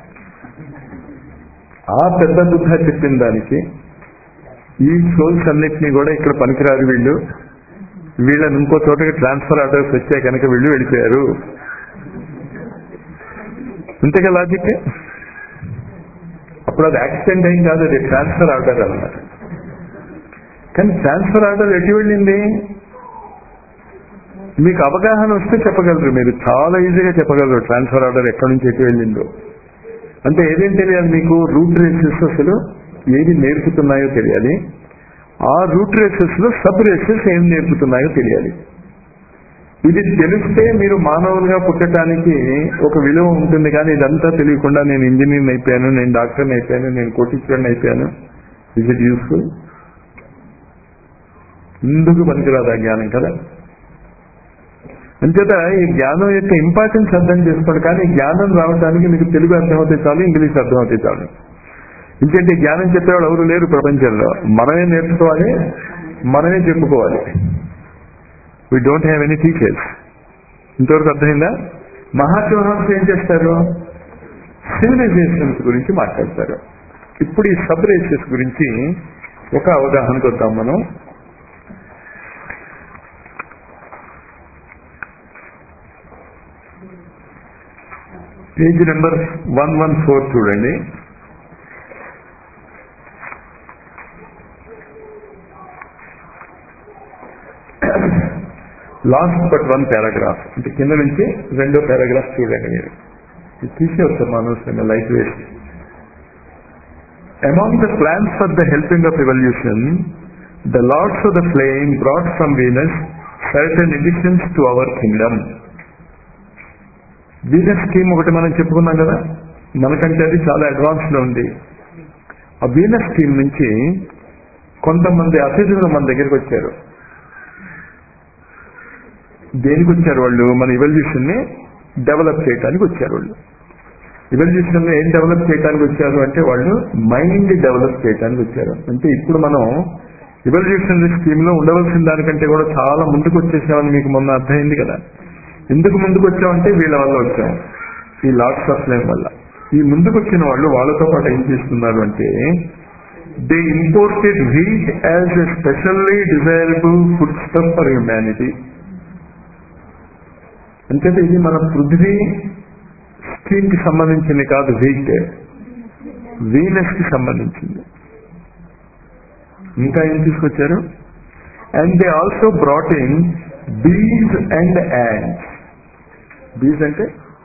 ఆ పెద్ద బుద్ధ చెప్పిన దానికి ఈ సోల్స్ అన్నిటినీ కూడా ఇక్కడ పనికిరారు వీళ్ళు వీళ్ళని ఇంకో చోటకి ట్రాన్స్ఫర్ ఆర్డర్స్ వచ్చాయి కనుక వీళ్ళు వెళ్ళిపోయారు అంతేగా లాజిక్ అప్పుడు అది యాక్సిడెంట్ అయింది కాదు అది ట్రాన్స్ఫర్ ఆర్డర్ అన్నమాట కానీ ట్రాన్స్ఫర్ ఆర్డర్ ఎటు వెళ్ళింది మీకు అవగాహన వస్తే చెప్పగలరు మీరు చాలా ఈజీగా చెప్పగలరు ట్రాన్స్ఫర్ ఆర్డర్ ఎక్కడి నుంచి ఎటు వెళ్ళిందో అంటే ఏదేం తెలియాలి మీకు రూట్ రేసెస్ అసలు ఏది నేర్పుతున్నాయో తెలియాలి ఆ రూట్ రేసెస్ లో సబ్ రేసెస్ ఏం నేర్పుతున్నాయో తెలియాలి ఇది తెలిస్తే మీరు మానవులుగా పుట్టడానికి ఒక విలువ ఉంటుంది కానీ ఇదంతా తెలియకుండా నేను ఇంజనీర్ అయిపోయాను నేను డాక్టర్ని అయిపోయాను నేను కోటీశ్వరుని అయిపోయాను ఇజ్ ఇట్ యూస్ఫుల్ ఎందుకు పనికిరాదు ఆ జ్ఞానం కదా అంచేత ఈ జ్ఞానం యొక్క ఇంపార్టెన్స్ అర్థం చేసుకోండి కానీ ఈ జ్ఞానం రావడానికి మీకు తెలుగు అర్థమవుతే చాలు ఇంగ్లీష్ అర్థమవుతే చాలు ఎందుకంటే జ్ఞానం చెప్పేవాడు ఎవరు లేరు ప్రపంచంలో మనమే నేర్చుకోవాలి మనమే చెప్పుకోవాలి we don't have any teachers ఇంతవరకు అర్థమైందా మహాత్మహంస ఏం చేస్తారు సివిలైజేషన్స్ గురించి మాట్లాడతారు ఇప్పుడు ఈ సబ్ రేసెస్ గురించి ఒక అవగాహనకు వద్దాం మనం page number one one four చూడండి లాస్ట్ బట్ వన్ పారాగ్రాఫ్ అంటే కింద నుంచి రెండో పారాగ్రాఫ్ చూడండి మీరు ఇది తీసేవస్తారు మనోసం light waste among the plans for the helping of evolution the lords of the flame brought from Venus certain additions to our kingdom Venus scheme ఒకటి మనం చెప్పుకున్నాం కదా మనకంటే అది చాలా అడ్వాన్స్ లో ఉంది ఆ వీనస్ స్కీమ్ నుంచి కొంతమంది అతిథులు మన దగ్గరికి వచ్చారు దేనికి వచ్చారు వాళ్ళు మన ఇవల్యూషన్ ని డెవలప్ చేయడానికి వచ్చారు వాళ్ళు ఇవల్యూషన్ లో ఏం డెవలప్ చేయడానికి వచ్చారు అంటే వాళ్ళు మైండ్ డెవలప్ చేయడానికి వచ్చారు అంటే ఇప్పుడు మనం ఇవల్యూషన్ స్కీమ్ లో ఉండవలసిన దానికంటే కూడా చాలా ముందుకు వచ్చేసామని మీకు మొన్న అర్థమైంది కదా ఎందుకు ముందుకు వచ్చామంటే వీళ్ళ వల్ల వచ్చాం ఈ లాట్స్ ఆఫ్ లైఫ్ వల్ల ఈ ముందుకు వచ్చిన వాళ్ళు వాళ్ళతో పాటు ఏం చేస్తున్నారు అంటే they imported wheat as a specially desirable food stuff for humanity అంచేత ఇది మన పృథ్వీ స్కీమ్ కి సంబంధించింది కాదు వీట్ వీనస్ కి సంబంధించింది ఇంకా ఏం తీసుకొచ్చారు and they also brought in bees and ants bees అంటే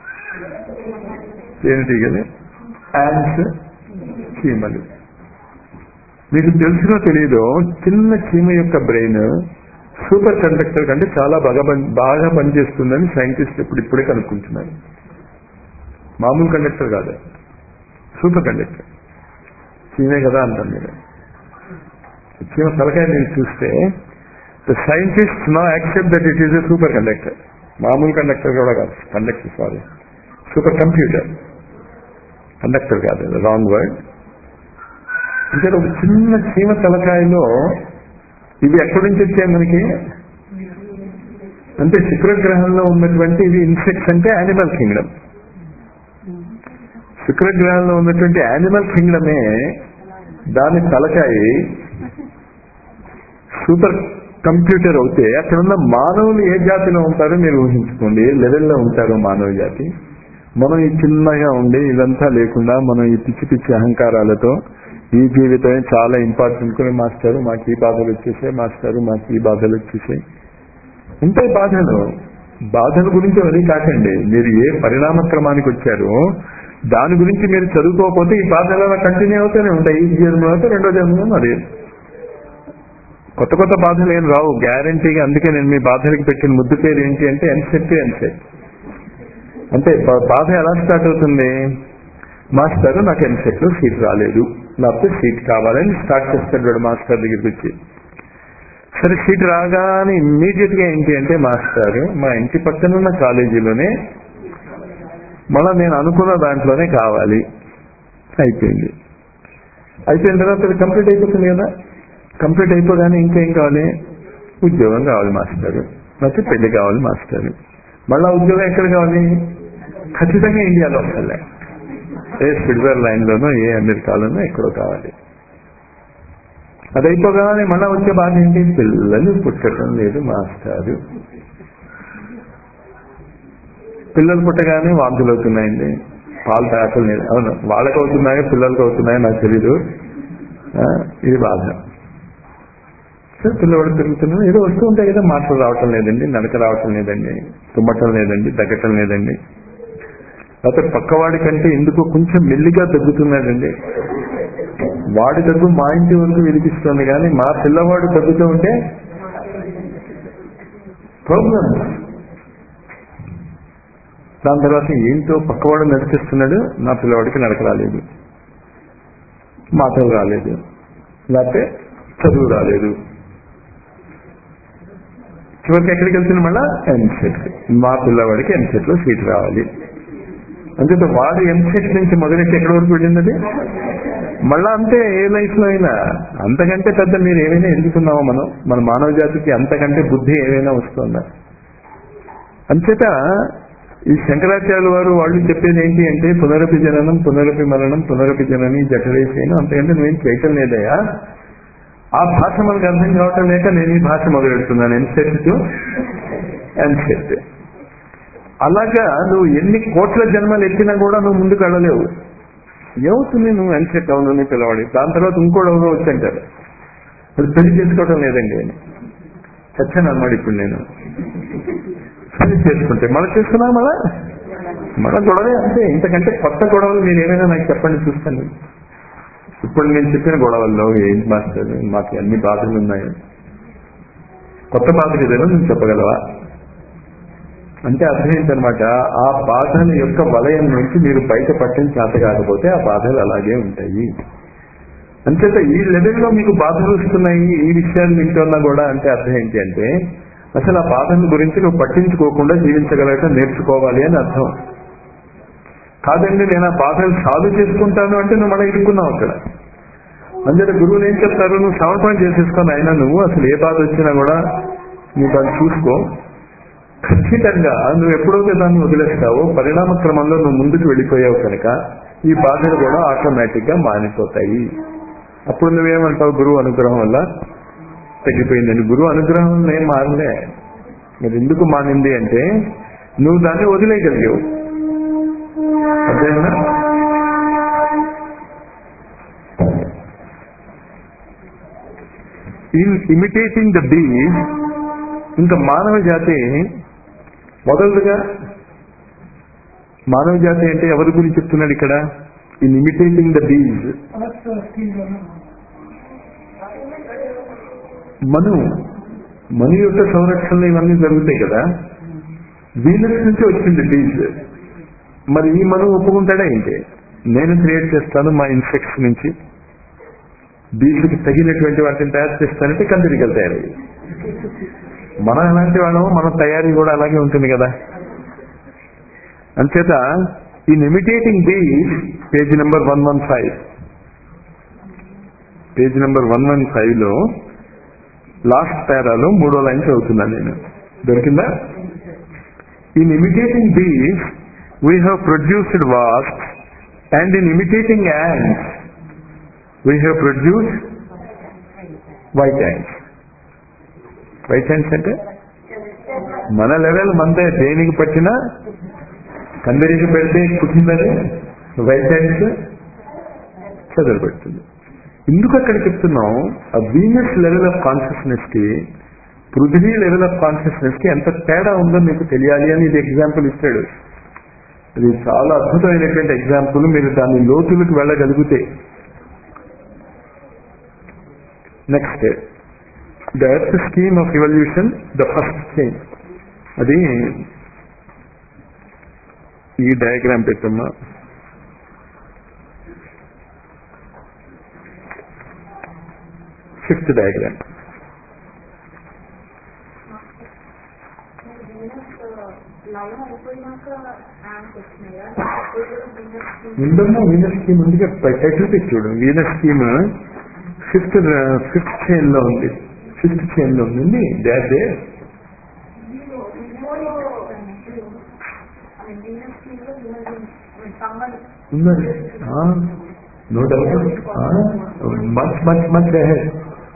తేనెటీగలు యాండ్స్ చీమలు మీకు తెలుసునో తెలియదో చిన్న చీమ యొక్క బ్రెయిన్ సూపర్ కండక్టర్ కంటే చాలా బాగా పని- బాగా పనిచేస్తుందని సైంటిస్ట్ ఇప్పుడు ఇప్పుడే కనుక్కుంటున్నారు మామూలు కండక్టర్ కాదు సూపర్ కండక్టర్ చీమే కదా అంటాం మీరు చీమ తలకాయ మీరు చూస్తే the scientist now accept that it is a super conductor మామూలు కండక్టర్ కూడా కాదు conductor sorry super computer conductor కాదు రాంగ్ వర్డ్ అంటే ఒక చిన్న చీమ తలకాయలో ఇవి ఎక్కడి నుంచి వచ్చాయి మనకి అంటే శుక్రగ్రహంలో ఉన్నటువంటి ఇవి ఇన్సెక్ట్స్ అంటే యానిమల్ కింగ్డమ్ శుక్రగ్రహంలో ఉన్నటువంటి యానిమల్ కింగ్డమే దాని తలకాయ సూపర్ కంప్యూటర్ అవుతే అక్కడ ఉన్న మానవులు ఏ జాతిలో ఉంటారో మీరు ఊహించుకోండి ఏ లెవెల్లో ఉంటారో మానవ జాతి మనం ఈ చిన్నగా ఉండి ఇదంతా లేకుండా మనం ఈ పిచ్చి పిచ్చి అహంకారాలతో ఈ జీవితమే చాలా ఇంపార్టెంట్ కూడా మాస్టారు మాకు ఈ బాధలు వచ్చేసాయి మాస్టారు మాకు ఈ బాధలు వచ్చేసాయి ఉంటాయి బాధలు బాధల గురించి అది కాకండి మీరు ఏ పరిణామ క్రమానికి వచ్చారో దాని గురించి మీరు చదువుకోకపోతే ఈ బాధలు అలా కంటిన్యూ అవుతూనే ఉంటాయి ఈ జన్మలో అయితే రెండో జన్మలో మరి కొత్త కొత్త బాధలు ఏం రావు గ్యారంటీగా అందుకే నేను మీ బాధలకు పెట్టిన ముద్దు పేరు ఏంటి అంటే ఎన్సెట్ ఎన్సెట్ అంటే బా- బాధ ఎలా స్టార్ట్ అవుతుంది మాస్టర్ నాకు ఎంసెట్ లో సీట్ రాలేదు లేకపోతే సీట్ కావాలని స్టార్ట్ చేస్తాడు వాడు మాస్టర్ దగ్గరికి వచ్చి సరే సీట్ రాగానే ఇమ్మీడియట్ గా ఏంటి అంటే మాస్టర్ మా ఇంటి పక్కన ఉన్న కాలేజీలోనే మళ్ళా నేను అనుకున్న దాంట్లోనే కావాలి అయిపోయింది అయిపోయిన తర్వాత అది కంప్లీట్ అయిపోతుంది కదా కంప్లీట్ అయిపోగానే ఇంకా ఏం కావాలి ఉద్యోగం కావాలి మాస్టర్ లేకపోతే పెళ్లి కావాలి మాస్టర్ మళ్ళా ఉద్యోగం ఎక్కడ కావాలి ఖచ్చితంగా ఇండియాలో ఉండాలి ఏ స్విట్జర్లాండ్ లోనో ఏ అమెరికాలోనో ఎక్కడో కావాలి అది అయిపోగానే మళ్ళా వచ్చే బాధ ఏంటి పిల్లలు పుట్టడం లేదు మాస్టారు పిల్లలు పుట్టగానే వాంతులు అవుతున్నాయండి పాలు తాగటం లేదు అవును వాళ్ళకి అవుతున్నాయో పిల్లలకి అవుతున్నాయో నాకు తెలీదు ఆ, ఇది బాధ సరే పిల్లవాడు పెరుగుతున్నాడు ఏదో వస్తూ ఉంటాయి కదా మాటలు రావటం లేదండి నడక రావటం లేదండి తుమ్మటం లేదండి దగ్గటం లేదండి లేకపోతే పక్కవాడి కంటే ఎందుకో కొంచెం మెల్లిగా తగ్గుతున్నాడండి వాడి దగ్గు మా ఇంటి వరకు వినిపిస్తుంది కానీ మా పిల్లవాడు తగ్గుతూ ఉంటే ప్రాబ్లం దాని తర్వాత ఏంటో పక్కవాడు నడిపిస్తున్నాడు నా పిల్లవాడికి నడక రాలేదు మాటలు రాలేదు లేకపోతే చదువు రాలేదు చివరికి ఎక్కడికి వెళ్తుంది మళ్ళా ఎంసెట్ మా పిల్లవాడికి ఎంసెట్ లో సీట్ రావాలి అంతే వాడు ఎంసెట్ నుంచి మొదలెట్టి ఎక్కడి వరకు వెళ్ళింది అది మళ్ళా అంతే ఏ లైఫ్ లో అయినా అంతకంటే పెద్ద మీరు ఏమైనా ఎదుగుతున్నామో మనం మన మానవ జాతికి అంతకంటే బుద్ధి ఏమైనా వస్తుందా అంచేత ఈ శంకరాచార్యుల వారు వాళ్ళు చెప్పేది ఏంటి అంటే పునరపి జననం పునరపి మరణం పునరపి జనని జఠరేసేను అంతకంటే నువ్వేం చేయటం లేదయ్యా ఆ భాష మనకు అర్థం కావటం లేక నేను ఈ భాష మొదలెడుతున్నాను ఎన్సెట్ టు ఎన్సెట్ అలాగా నువ్వు ఎన్ని కోట్ల జన్మలు ఎత్తినా కూడా నువ్వు ముందుకు వెళ్ళలేవు ఏమవుతుంది నువ్వు ఎన్సెట్ అవును నీ పిల్లవాడి దాని తర్వాత ఇంకోటి ఎవరో వచ్చంటారు అది పెళ్లి చేసుకోవటం లేదండి అని చచ్చాను అన్నమాట ఇప్పుడు నేను పెళ్లి చేసుకుంటే మళ్ళీ చేసుకున్నా మళ్ళా మన గొడవే అంతే ఇంతకంటే కొత్త గొడవలు మీరు ఏమైనా నాకు చెప్పండి చూస్తాను ఇప్పుడు నేను చెప్పిన గొడవల్లో ఏంటి మాస్టర్ మాకు అన్ని బాధలు ఉన్నాయి కొత్త బాధలు ఏదైనా నువ్వు చెప్పగలవా అంటే అర్థం ఏంటనమాట ఆ బాధల యొక్క వలయం నుంచి మీరు బయటపట్టని చేత కాకపోతే ఆ బాధలు అలాగే ఉంటాయి అంచేత ఈ లెవెల్లో మీకు బాధలు వస్తున్నాయి ఈ విషయాలు వింటున్నా కూడా అంటే అర్థం ఏంటి అంటే అసలు ఆ బాధల గురించి నువ్వు పట్టించుకోకుండా జీవించగలగటం నేర్చుకోవాలి అని అర్థం కాదండి నేను ఆ బాధలు సాల్వ్ చేసుకుంటాను అంటే నువ్వు మనం ఇరుక్కున్నావు అక్కడ అందుకే గురువులు ఏం చెప్తారు నువ్వు సమర్పణ చేసేసుకొని అయినా నువ్వు అసలు ఏ బాధ వచ్చినా కూడా నువ్వు దాన్ని చూసుకో ఖచ్చితంగా నువ్వు ఎప్పుడైతే దాన్ని వదిలేస్తావో పరిణామ క్రమంలో నువ్వు ముందుకు వెళ్ళిపోయావు కనుక ఈ బాధలు కూడా ఆటోమేటిక్ గా మానిపోతాయి అప్పుడు నువ్వేమంటావు గురువు అనుగ్రహం వల్ల తగ్గిపోయిందని గురువు అనుగ్రహం ఏం మారలే మరి ఎందుకు మానింది అంటే నువ్వు దాన్ని వదిలేయగలిగావు అదేనా ఇన్ ఇమిటేటింగ్ ద బీజ్ ఇంకా మానవ జాతి మొదలుగా మానవ జాతి అంటే ఎవరి గురించి చెప్తున్నాడు ఇక్కడ in imitating the bees Manu Manu యొక్క సంరక్షణలో ఇవన్నీ జరుగుతాయి కదా వీనస్ నుంచి వచ్చింది బీజ్ మరి ఈ మనం ఒప్పుకుంటాడా ఏంటి నేను క్రియేట్ చేస్తాను మా ఇన్సెక్ట్స్ నుంచి బీజ్కి తగినటువంటి వాటిని తయారు చేస్తానంటే కందిరికలు తయారయ్యి మనం ఎలాంటి వాళ్ళము మన తయారీ కూడా అలాగే ఉంటుంది కదా అంచేత ఈ imitating bees page number one one five page number one one five లో లాస్ట్ పేరాలో మూడో లైన్ చదువుతున్నాను నేను దొరికిందా in imitating bees we have produced వాస్ట్ and in imitating ants we have produced white ants white hands అంటే మన level మందే దేనికి పట్టినా కందరికి పెడితే పుట్టిందని వైట్ హ్యాండ్స్ చదువు పెడుతుంది ఎందుకు అక్కడ చెప్తున్నాం ఆ వీనస్ లెవెల్ ఆఫ్ కాన్షియస్నెస్ కి పృథ్వీ లెవెల్ ఆఫ్ కాన్షియస్నెస్ కి ఎంత తేడా ఉందో మీకు తెలియాలి అని ఇది ఎగ్జాంపుల్ ఇస్తాడు ఇది చాలా అద్భుతమైనటువంటి ఎగ్జాంపుల్ మీరు దాని లోతులకు వెళ్ళగలిగితే next the earth scheme of evolution the first thing అది ఈ డయాగ్రామ్ పెట్టమ్మా ఫిఫ్త్ డయాగ్రామ్ లైన్ అయిపోయినాక యాండ్స్ వచ్చినాయి కదా అప్పుడు కూడా బిజినెస్ ఉందమ్మా వీనస్ స్కీమ్ ఉంది టైటిల్ పెట్టి చూడు Venus scheme fifth fifth chain లో ఉంది ఫిఫ్త్ చైన్ లో ఉంది దే ఉన్నది no doubt much much much ahead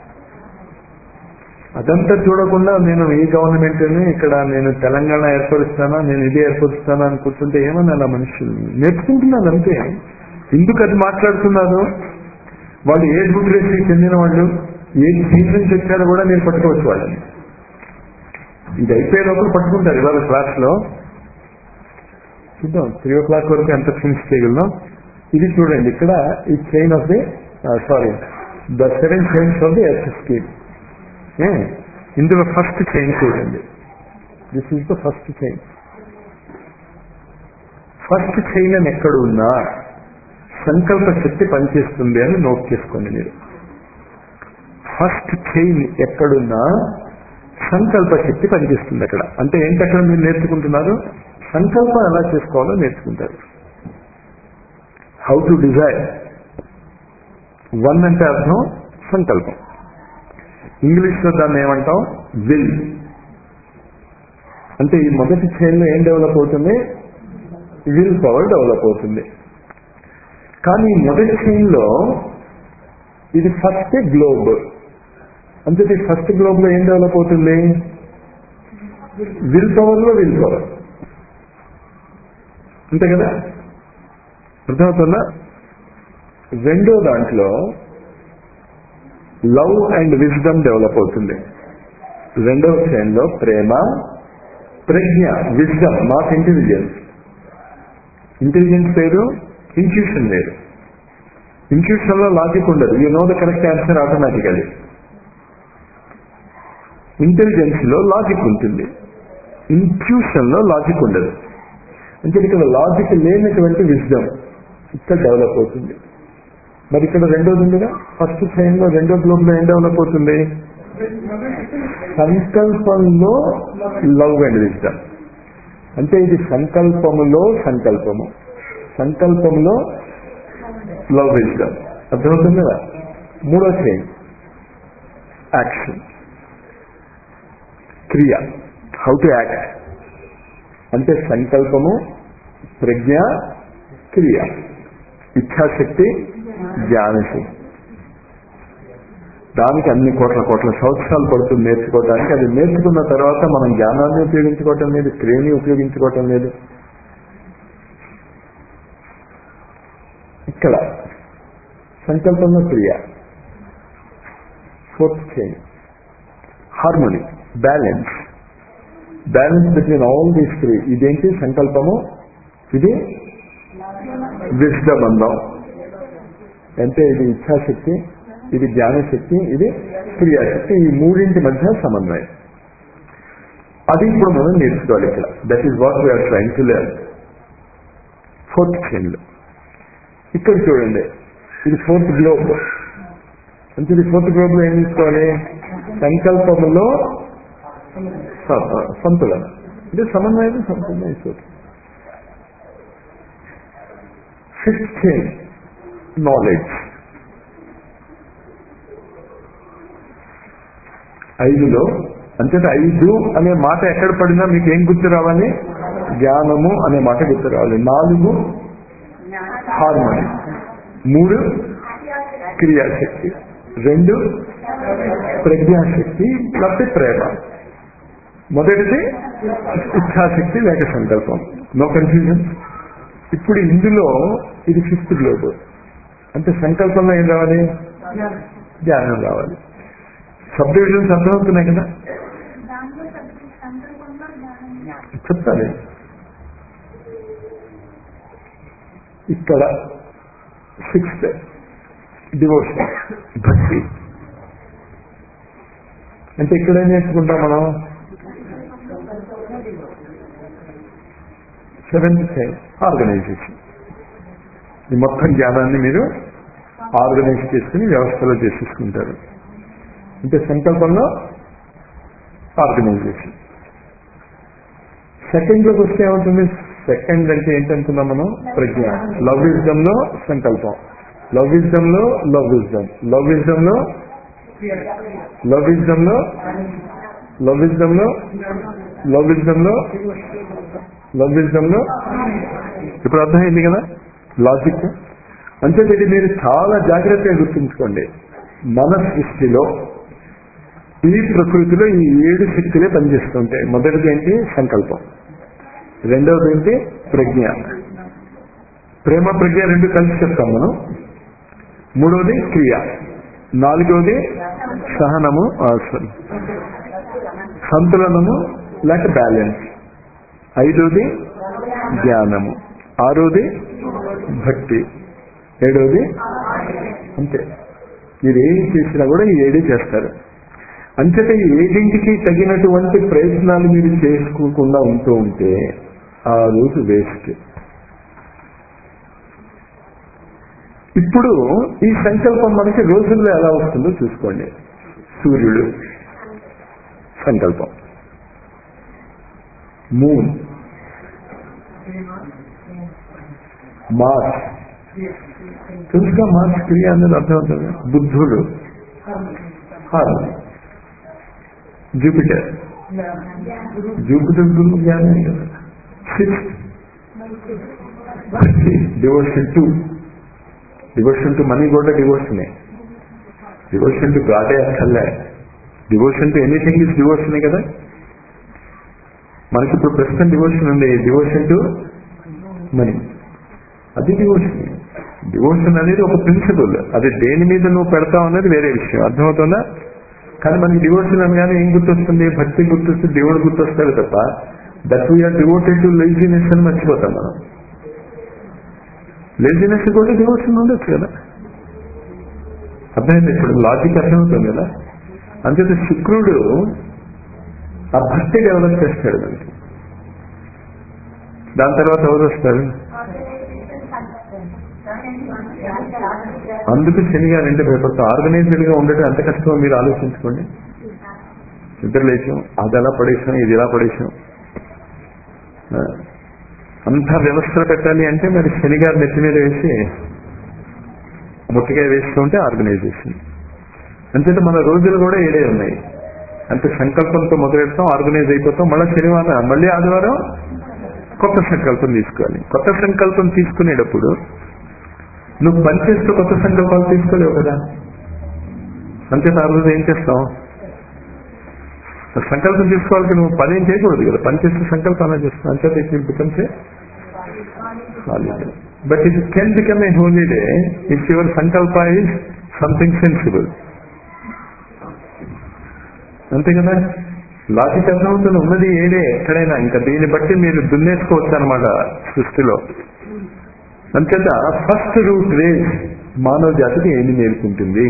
అదంతా చూడకుండా నేను ఈ గవర్నమెంట్ ఇక్కడ నేను తెలంగాణ ఏర్పరుస్తానా నేను ఇది ఏర్పరుస్తానా అని కూర్చుంటే ఏమన్నా అలా మనుషులు నేర్చుకుంటున్నారు అంతే ఎందుకు అది మాట్లాడుతున్నారు వాళ్ళు ఏ గుడ్రేసి చెందిన వాళ్ళు ఏ సీన్ నుంచి వచ్చారో కూడా నేను పట్టుకోవచ్చు వాళ్ళని ఇది అయిపోయే లోపల పట్టుకుంటారు ఇవాళ క్లాస్ లో చూద్దాం త్రీ ఓ క్లాక్ వరకు ఎంత ఫినిష్ చేయగలం ఇది చూడండి ఇక్కడ ఈ chain of the sorry the seven chains of the earth scheme ఇందులో ఫస్ట్ చైన్ చూడండి this is the first chain first chain అని ఎక్కడ ఉన్నా సంకల్ప శక్తి పనిచేస్తుంది అని నోట్ చేసుకోండి మీరు ఫస్ట్ చైన్ ఎక్కడున్నా సంకల్ప శక్తి పనిచేస్తుంది అక్కడ అంటే ఏంటి అక్కడ మీరు నేర్చుకుంటున్నారు సంకల్పం ఎలా చేసుకోవాలో నేర్చుకుంటారు హౌ టు డిజైర్ వన్ అంటే అర్థం సంకల్పం ఇంగ్లీష్ లో దాన్ని ఏమంటాం విల్ అంటే ఈ మొదటి చైన్లో ఏం డెవలప్ అవుతుంది విల్ పవర్ డెవలప్ అవుతుంది కానీ ఈ మొదటి చైన్లో ఇది ఫస్ట్ గ్లోబ్ అంటే ఈ ఫస్ట్ గ్లోబ్ లో ఏం డెవలప్ అవుతుంది విల్ పవర్ లో విల్ పవర్ అంతే కదా అర్థమవుతుందా రెండో దాంట్లో లవ్ అండ్ విజ్డమ్ డెవలప్ అవుతుంది రెండవ శ్రేణిలో ప్రేమ ప్రజ్ఞ విజ్డమ్ నాట్ ఇంటెలిజెన్స్ ఇంటెలిజెన్స్ పేరు ఇంట్యూషన్ వేరు ఇంట్యూషన్ లో లాజిక్ ఉండదు you know the correct answer automatically intelligence లో లాజిక్ ఉంటుంది ఇంట్యూషన్ లో లాజిక్ ఉండదు అంటే ఇక్కడ లాజిక్ లేనటువంటి విజ్డమ్ ఇక్కడ డెవలప్ అవుతుంది మరి ఇక్కడ రెండోది ఉందిగా ఫస్ట్ చైన్ లో రెండో గ్లోబ్ లో ఏం డెవలప్ అవుతుంది సంకల్పంలో లవ్ అండ్ విజ్డమ్ అంటే ఇది సంకల్పములో సంకల్పము సంకల్పంలో లవ్ విజ్డమ్ అర్థమవుతుంది కదా మూడో చైన్ యాక్షన్ క్రియ హౌ టు యాక్ట్ అంటే సంకల్పము ప్రజ్ఞ క్రియ ఇచ్ఛాశక్తి జ్ఞానశక్తి దానికి అన్ని కోట్ల కోట్ల సంవత్సరాలు పడుతుంది నేర్చుకోవడానికి అది నేర్చుకున్న తర్వాత మనం జ్ఞానాన్ని ఉపయోగించుకోవటం లేదు క్రియని ఉపయోగించుకోవటం లేదు ఇక్కడ సంకల్పంలో క్రియ fourth chain harmony balance balance between all these three ఇదేంటి సంకల్పము ఇది విశ్వ బంధం అంటే ఇది ఇచ్ఛాశక్తి ఇది జ్ఞానశక్తి ఇది క్రియాశక్తి ఈ మూడింటి మధ్య సమన్వయం అది ఇప్పుడు మనం నేర్చుకోవాలి ఇక్కడ that is what we are trying to learn fourth చైన్లో ఇక్కడ చూడండి ఇది ఫోర్త్ గ్లోబ్ అంటే ఇది ఫోర్త్ గ్లోబ్ లో ఏం తీసుకోవాలి సంకల్పములో స- సంతులన అంటే సమన్వయం సంతులన అయిపోతుంది ఫిఫ్త్ చైన్ నాలెడ్జ్ ఐదులో అంతేత ఐదు అనే మాట ఎక్కడ పడినా మీకు ఏం గుర్తు రావాలి జ్ఞానము అనే మాట గుర్తు రావాలి నాలుగు హార్మోని మూడు క్రియాశక్తి రెండు ప్రజ్ఞాశక్తి లేకపోతే ప్రేమ మొదటిది ఇచ్ఛాశక్తి లేక సంకల్పం నో కన్ఫ్యూజన్ ఇప్పుడు ఇందులో ఇది ఫిఫ్త్ గ్లోబ్ అంటే సంకల్పంలో ఏం రావాలి జ్ఞానం రావాలి సబ్ డివిజన్స్ అర్థమవుతున్నాయి కదా దాంట్లో సబ్జెక్ట్ సంకల్పంలో జ్ఞానం చెప్తాను ఇక్కడ సిక్స్త్ డివోషన్ భక్తి అంటే ఇక్కడ ఏం నేర్చుకుంటాం మనం సెవెంత్ సైన్ ఆర్గనైజేషన్ ఈ మొత్తం జ్ఞానాన్ని మీరు ఆర్గనైజ్ చేసుకుని వ్యవస్థలో చేసేసుకుంటారు అంటే సంకల్పంలో ఆర్గనైజేషన్ సెకండ్ లోకి వస్తే ఏమవుతుంది సెకండ్ అంటే ఏంటనుకున్నాం మనం ప్రజ్ఞ లవ్ విజ్డమ్ లో సంకల్పం లవ్ విజ్డమ్ లో లవ్ విజ్డమ్ లవ్ విజ్డమ్ లో లవ్ విజ్డమ్ లో లవ్ విజ్డమ్ లో లవ్ విజ్డమ్ లో లవ్ విజ్డమ్ లో ఇప్పుడు అర్థమైంది కదా లాజిక్ అంటే ఇది మీరు చాలా జాగ్రత్తగా గుర్తుంచుకోండి మన సృష్టిలో ఈ ప్రకృతిలో ఈ ఏడు శక్తులే పనిచేస్తుంటాయి మొదటిది ఏంటి సంకల్పం రెండవది ఏంటి ప్రజ్ఞ ప్రేమ ప్రజ్ఞ రెండు కలిసి చెప్తాం మనం మూడవది క్రియ నాలుగవది సహనము ఆ, sorry. సంతులనము లేక బ్యాలెన్స్ ఐదవది జ్ఞానము ఆరోది భక్తి ఏడవది అంతే మీరు ఏం చేసినా కూడా ఈ ఏడే చేస్తారు అంతటా ఈ ఏడింటికి తగినటువంటి ప్రయత్నాలు మీరు చేసుకోకుండా ఉంటూ ఉంటే ఆ రోజు వేస్ట్ ఇప్పుడు ఈ సంకల్పం మనకి రోజుల్లో ఎలా వస్తుందో చూసుకోండి సూర్యుడు సంకల్పం మూన్ మార్చ్ తెలుసుగా మార్చ్ క్రియ అనేది అర్థమవుతుంది బుద్ధుడు హార్మోని జూపిటర్ జూపిటర్ గురువు జ్ఞానం కదా sixth devotion to devotion to money కూడా డివోషనే డివోషన్ టు గాడే అక్కర్లే డివోషన్ టు ఎనీథింగ్ ఇస్ డివోషనే కదా మనకి ఇప్పుడు ప్రస్తుతం డివోషన్ ఉంది డివోషన్ టు మనీ అది డివోషన్ డివోషన్ అనేది ఒక ప్రిన్సిపల్ అది దేని మీద నువ్వు పెడతావు అనేది వేరే విషయం అర్థమవుతుందా కానీ మనకి డివోషన్ అనగానే ఏం గుర్తొస్తుంది భక్తి గుర్తొస్తుంది దేవుడు గుర్తొస్తాడు తప్ప that we are devoted to laziness అని మర్చిపోతాం మనం లేజినెస్ కూడా డివోషన్ ఉండొచ్చు కదా అర్థమైంది ఇప్పుడు లాజిక్ అర్థమవుతుంది కదా అంతేత శుక్రుడు ఆ భక్తి డెవలప్ చేస్తాడు మనకి దాని తర్వాత ఎవరు వస్తారు అందుకు శని గారు అంటే భయపడతాం ఆర్గనైజ్డ్ గా ఉండటం ఎంత కష్టమో మీరు ఆలోచించుకోండి నిద్ర లేచాం అది ఎలా పడేసాం ఇది ఎలా పడేసాం ఆ, అంత వ్యవస్థలు పెట్టాలి అంటే మరి శని గారు నెత్తి మీద వేసి ముట్టకాయ వేస్తూ ఉంటే ఆర్గనైజేషన్ అంతేత మన రోజులు కూడా ఏడే ఉన్నాయి అంటే సంకల్పంతో మొదలెడతాం ఆర్గనైజ్ అయిపోతాం మళ్ళీ శనివారం మళ్ళీ ఆదివారం కొత్త సంకల్పం తీసుకోవాలి కొత్త సంకల్పం తీసుకునేటప్పుడు నువ్వు పనిచేస్తూ కొత్త సంకల్పాలు తీసుకోలేవు కదా అంతే ఆ రోజు ఏం చేస్తావు సంకల్పం తీసుకోవాలి నువ్వు పని ఏం చేయకూడదు కదా పని చేస్తే సంకల్పాలు చేస్తావు అంతే it becomes holiday but it can become a holiday if your sankalpa is something sensible అంతే కదా లాజిక్ అర్థమవుతుంది ఉన్నది ఏడే ఎక్కడైనా ఇంకా దీన్ని బట్టి మీరు దున్నేసుకోవచ్చు అనమాట సృష్టిలో అంతేత ఫస్ట్ రూట్ రేస్ మానవ జాతికి ఏమి నేర్పుంటుంది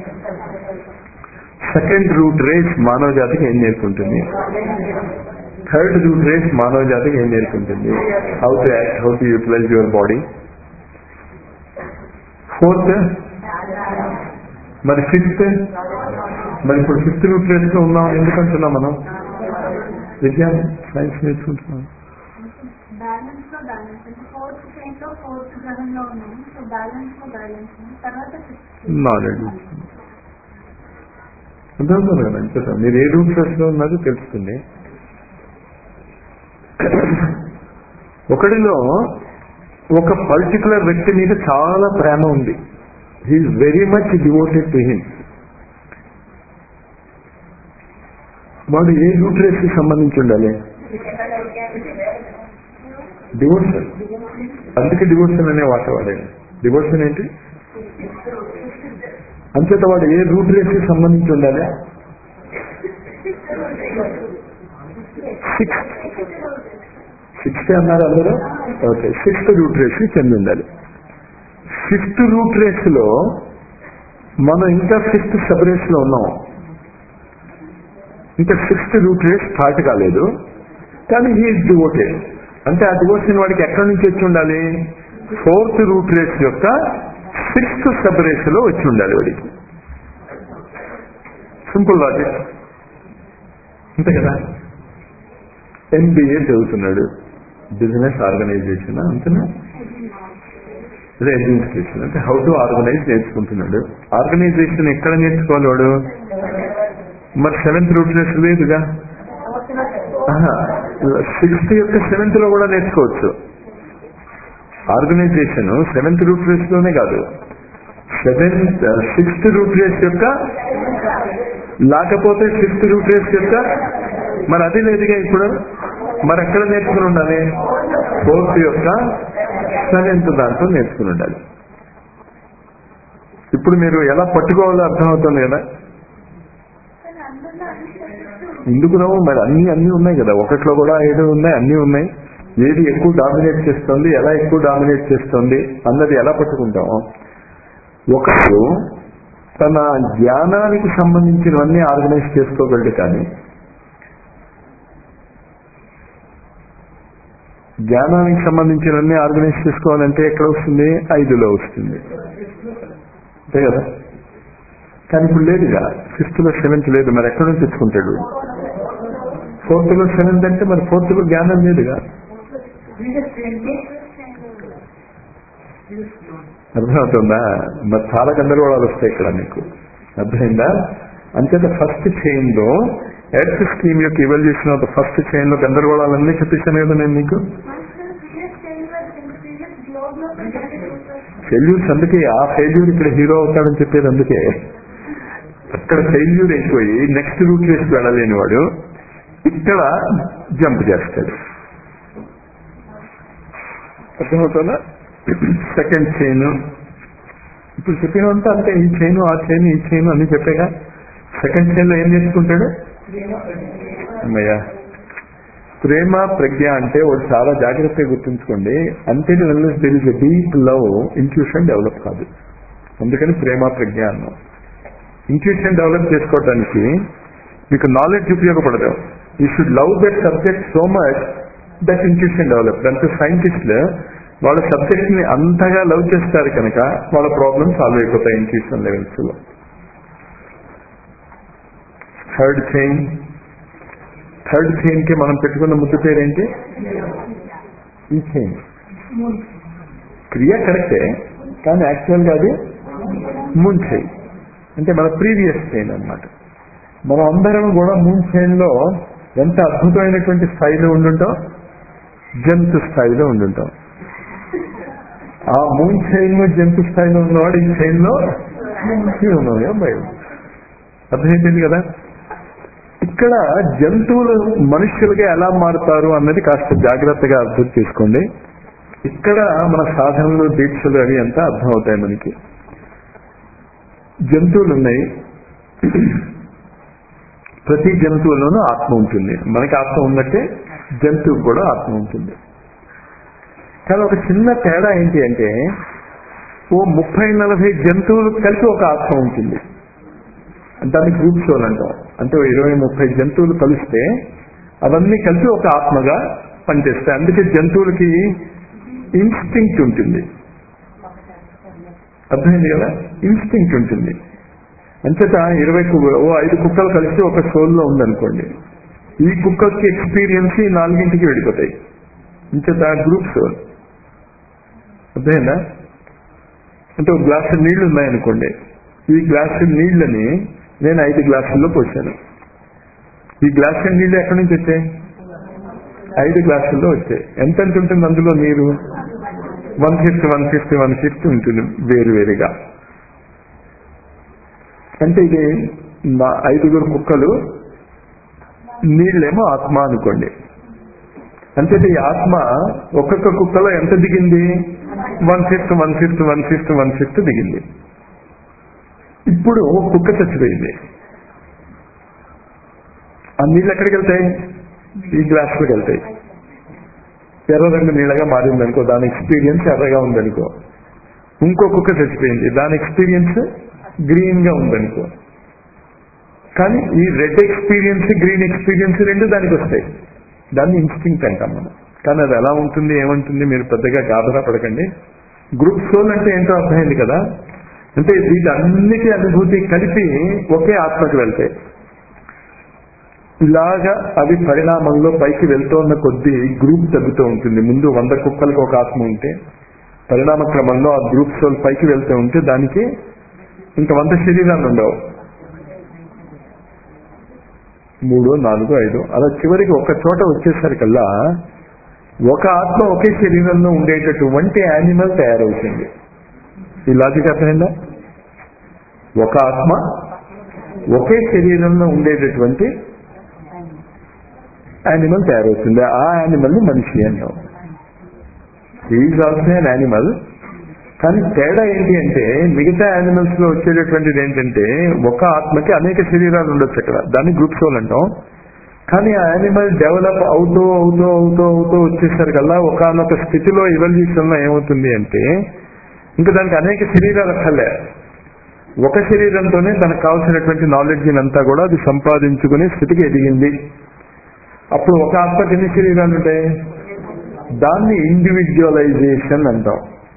సెకండ్ రూట్ రేస్ మానవ జాతికి ఏం నేర్పుంటుంది థర్డ్ రూట్ రేస్ మానవ జాతికి ఏం నేర్పుంటుంది how to act how to utilize your body fourth మరి ఫిఫ్త్ మరి ఇప్పుడు ఫిఫ్త్ రూట్ రేస్ లో ఉన్నాం ఎందుకంటున్నాం మనం విజ్ఞానం సైన్స్ నేర్చుకుంటున్నాం బ్యాలెన్స్ లో బ్యాలెన్స్ అంటే ఫోర్త్ చైన్ లో ఫోర్త్ గ్రహంలో ఉన్నాం సో బ్యాలెన్స్ లో బ్యాలెన్స్ తర్వాత ఫిఫ్త్ నాలెడ్జ్ అర్థమవుతుంది కదా అంతే మీరు ఏ రూట్ రేస్ లో ఉన్నదో తెలుస్తుంది ఒకడిలో ఒక పర్టికులర్ వ్యక్తి మీద చాలా ప్రేమ ఉంది he is very much devoted to him వాడు ఏ రూట్ రేస్ కి సంబంధించి ఉండాలి డివోషన్ అందుకే డివోషన్ అనే వాట వాడాడు డివోషన్ ఏంటి అంచేత వాడు ఏ రూట్ రేస్ కి సంబంధించి ఉండాలి సిక్స్త్ సిక్స్త్ అన్నారు అందరూ ఓకే సిక్స్త్ రూట్ రేస్ కి చెంది ఉండాలి ఫిఫ్త్ రూట్ రేస్ లో మనం ఇంకా ఫిఫ్త్ సబ్ రేస్ లో ఉన్నాం ఇంకా సిక్స్త్ రూట్ రేస్ స్టార్ట్ కాలేదు కానీ హీఈస్ డివోటెడ్ అంటే ఆ డివోషన్ వాడికి ఎక్కడి నుంచి వచ్చి ఉండాలి ఫోర్త్ రూట్ రేస్ యొక్క సిక్స్త్ సబ్ రేస్ లో వచ్చి ఉండాలి వాడికి సింపుల్ లాజిక్ అంతే కదా ఎంబీఏ చదువుతున్నాడు బిజినెస్ ఆర్గనైజేషన్ అంతేనా అదే అడ్మినిస్ట్రేషన్ అంటే హౌ టు ఆర్గనైజ్ నేర్చుకుంటున్నాడు ఆర్గనైజేషన్ ఎక్కడ నేర్చుకోవాలి వాడు మరి సెవెంత్ రూట్ రేస్ లేదుగా సిక్స్త్ యొక్క సెవెంత్ లో కూడా నేర్చుకోవచ్చు ఆర్గనైజేషన్ సెవెంత్ రూట్ రేస్ లోనే కాదు సెవెంత్ సిక్స్త్ రూట్ రేస్ యొక్క లేకపోతే ఫిఫ్త్ రూట్ రేస్ యొక్క మరి అది లేదుగా ఇప్పుడు మరి ఎక్కడ నేర్చుకుని ఉండాలి ఫోర్త్ యొక్క సెవెంత్ దాంట్లో నేర్చుకుని ఉండాలి ఇప్పుడు మీరు ఎలా పట్టుకోవాలో అర్థమవుతుంది కదా కానీ అందరిలో అనిపిస్తుంది ఎందుకు రావు మరి అన్ని అన్ని ఉన్నాయి కదా ఒకట్లో కూడా ఏదో ఉన్నాయి అన్ని ఉన్నాయి ఏది ఎక్కువ డామినేట్ చేస్తుంది ఎలా ఎక్కువ డామినేట్ చేస్తుంది అన్నది ఎలా పట్టుకుంటాము ఒకరు తన జ్ఞానానికి సంబంధించినవన్నీ ఆర్గనైజ్ చేసుకోగలడు కానీ జ్ఞానానికి సంబంధించినవన్నీ ఆర్గనైజ్ చేసుకోవాలంటే ఎక్కడ వస్తుంది ఐదులో వస్తుంది అంతే కదా కానీ ఇప్పుడు లేదుగా ఫిఫ్త్ లో సెవెంత్ లేదు మరి ఎక్కడ నుంచి తెచ్చుకుంటాడు ఫోర్త్ లో సెవెంత్ అంటే మరి ఫోర్త్ లో జ్ఞానం లేదుగా అర్థమవుతుందా మరి చాలా గందరగోళాలు వస్తాయి ఇక్కడ మీకు అర్థమైందా అంతేత ఫస్ట్ చైన్ లో ఎర్త్ స్కీమ్ యొక్క ఇవల్యూషన్ ఆఫ్ ఫస్ట్ చైన్ లో గందరగోళాలన్నీ చెప్పేశాను కదా నేను మీకు ప్రీవియస్ చైన్ లో ప్రీవియస్ గ్లోబ్ లో ఫెయిల్యూర్స్ అందుకే ఆ ఫెయిల్యూర్ ఇక్కడ హీరో అవుతాడని చెప్పేది అందుకే అక్కడ ఫెయిల్యూర్ అయిపోయి నెక్స్ట్ రూట్ వేసి వెళ్ళలేని వాడు ఇక్కడ జంప్ చేస్తాడు అర్థమవుతుందా సెకండ్ చైన్ ఇప్పుడు చెప్పినంత అంటే ఈ చైన్ ఆ చైన్ ఈ చైన్ అన్ని చెప్పాక సెకండ్ చైన్ లో ఏం నేర్చుకుంటాడు అమ్మయ్యా ప్రేమ ప్రజ్ఞ అంటే వాడు చాలా జాగ్రత్తగా గుర్తుంచుకోండి అంతే there is a deep love intuition develop కాదు అందుకని ప్రేమ ప్రజ్ఞ అన్నాం ఇంట్యూషన్ డెవలప్ చేసుకోవడానికి మీకు నాలెడ్జ్ ఉపయోగపడదు you should love that subject so much that intuition develop దాంతో సైంటిస్టులు వాళ్ళ సబ్జెక్ట్ ని అంతగా లవ్ చేస్తారు కనుక వాళ్ళ ప్రాబ్లమ్ సాల్వ్ అయిపోతాయి ఇంట్యూషన్ లెవెల్స్ లో థర్డ్ చైన్ థర్డ్ చైన్ కి మనం పెట్టుకున్న ముద్దు పేరేంటి ఈ చైన్ క్రియ కరెక్టే కానీ యాక్చువల్ గా అది మూన్ చైన్ అంటే మన ప్రీవియస్ చైన్ అన్నమాట మనం అందరం కూడా మూన్ చైన్ లో ఎంత అద్భుతమైనటువంటి స్థాయిలో ఉండుంటాం జంతు స్థాయిలో ఉండుంటాం ఆ మూన్ చైన్ లో జంతు స్థాయిలో ఉన్నవాడు ఈ చైన్ లో హ్యూమన్ అబ్బాయి అర్థమైపోయింది కదా ఇక్కడ జంతువులు మనుష్యులుగా ఎలా మారుతారు అన్నది కాస్త జాగ్రత్తగా అర్థం చేసుకోండి ఇక్కడ మన సాధనలు దీక్షలు అవి అంతా అర్థం అవుతాయి మనకి జంతువులు ఉన్నాయి ప్రతి జంతువులోనూ ఆత్మ ఉంటుంది మనకి ఆత్మ ఉన్నట్టే జంతువుకు కూడా ఆత్మ ఉంటుంది కానీ ఒక చిన్న తేడా ఏంటి అంటే ఓ ముప్పై నలభై జంతువులు కలిపి ఒక ఆత్మ ఉంటుంది దాన్ని గ్రూప్ సోల్ అంటాం అంటే ఓ ఇరవై ముప్పై జంతువులు కలిస్తే అవన్నీ కలిపి ఒక ఆత్మగా పనిచేస్తాయి అందుకే జంతువులకి ఇన్స్టింక్ట్ ఉంటుంది అర్థమైంది కదా ఇన్స్టింక్ట్ ఉంటుంది అంచేత ఇరవై కు- ఓ ఐదు కుక్కలు కలిసి ఒక సోల్లో ఉందనుకోండి ఈ కుక్కకి ఎక్స్పీరియన్స్ ఈ నాలుగింటికి వెళ్ళిపోతాయి అంచేత గ్రూప్ సోల్ అర్థమైందా అంటే ఒక గ్లాసు నీళ్లు ఉన్నాయనుకోండి ఈ గ్లాసు నీళ్ళని నేను ఐదు గ్లాసుల్లో పోసాను ఈ గ్లాసు నీళ్లు ఎక్కడి నుంచి వచ్చాయి ఐదు గ్లాసుల్లో వచ్చాయి ఎంత ఎంత ఉంటుంది అందులో నీరు one fifth one fifth one fifth ఉంటుంది వేరు వేరుగా అంటే ఇది మా ఐదుగురు కుక్కలు నీళ్ళేమో ఆత్మ అనుకోండి అంటే ఈ ఆత్మ ఒక్కొక్క కుక్కలో ఎంత దిగింది one fifth one fifth one fifth one fifth దిగింది ఇప్పుడు కుక్క చచ్చిపోయింది ఆ నీళ్ళు ఎక్కడికి వెళ్తాయి ఈ గ్లాసులకు వెళ్తాయి ఎర్ర రంగు నీళ్ళగా మారింది అనుకో దాని ఎక్స్పీరియన్స్ ఎర్రగా ఉందనుకో ఇంకో కుక్క చచ్చిపోయింది దాని ఎక్స్పీరియన్స్ గ్రీన్ గా ఉందనుకో కానీ ఈ రెడ్ ఎక్స్పీరియన్స్ గ్రీన్ ఎక్స్పీరియన్స్ రెండు దానికి వస్తాయి దాన్ని ఇన్స్టింక్ట్ అంటాం మనం కానీ అది ఎలా ఉంటుంది ఏమంటుంది మీరు పెద్దగా గాబరా పడకండి గ్రూప్ సోల్ అంటే ఏంటో అర్థమైంది కదా అంటే వీటన్నిటి అనుభూతి కలిపి ఒకే ఆత్మకు వెళ్తాయి ఇలాగా అవి పరిణామంలో పైకి వెళ్తోన్న కొద్దీ గ్రూప్ తగ్గుతూ ఉంటుంది ముందు వంద కుక్కలకు ఒక ఆత్మ ఉంటే పరిణామ క్రమంలో ఆ గ్రూప్ సోల్ పైకి వెళ్తూ ఉంటే దానికి ఇంకా వంద శరీరాలు ఉండవు మూడు నాలుగు ఐదు అలా చివరికి ఒక చోట వచ్చేసరికల్లా ఒక ఆత్మ ఒకే శరీరంలో ఉండేటటువంటి యానిమల్ తయారవుతుంది ఈ లాజిక్ అర్థమైందా ఒక ఆత్మ ఒకే శరీరంలో ఉండేటటువంటి యానిమల్ తయారవుతుంది ఆ యానిమల్ ని మనిషి అన్నాం ఈజ్ ఆల్సో అన్ యానిమల్ కానీ తేడా ఏంటి అంటే మిగతా యానిమల్స్ లో వచ్చేటటువంటిది ఏంటంటే ఒక ఆత్మకి అనేక శరీరాలు ఉండొచ్చు అక్కడ దాన్ని గ్రూప్ సోల్ అంటాం కానీ ఆ యానిమల్ డెవలప్ అవుతూ అవుతూ అవుతూ అవుతూ వచ్చేసరికల్లా ఒకనొక స్థితిలో ఎవల్యూషన్ లో ఏమవుతుంది అంటే ఇంకా దానికి అనేక శరీరాలు అక్కర్లే ఒక శరీరంతోనే తనకు కావాల్సినటువంటి నాలెడ్జ్ అంతా కూడా అది సంపాదించుకునే స్థితికి ఎదిగింది అప్పుడు ఒక ఆత్మకి ఎన్ని శరీరాలు ఉంటాయి దాన్ని ఇండివిజువలైజేషన్ అంటాం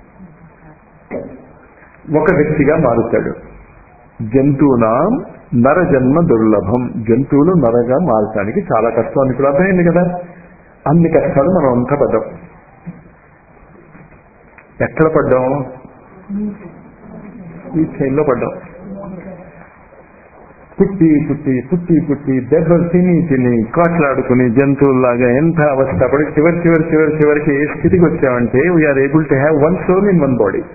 ఒక వ్యక్తిగా మారుతాడు జంతువునాం నర జన్మ దుర్లభం జంతువులు నరగా మారటానికి చాలా కష్టం అని ఇప్పుడు అర్థమైంది కదా అన్ని కష్టాలు మనం అంతా పడ్డాం ఎక్కడ పడ్డాం ఈ చైన్లో పడ్డాం పుట్టి పుట్టి పుట్టి పుట్టి దెబ్బలు తిని తిని కాట్లాడుకుని జంతువుల్లాగా ఎంత అవస్థ పడి చివరి చివరి చివరి చివరికి ఏ స్థితికి వచ్చామంటే we are able to have one soul in one body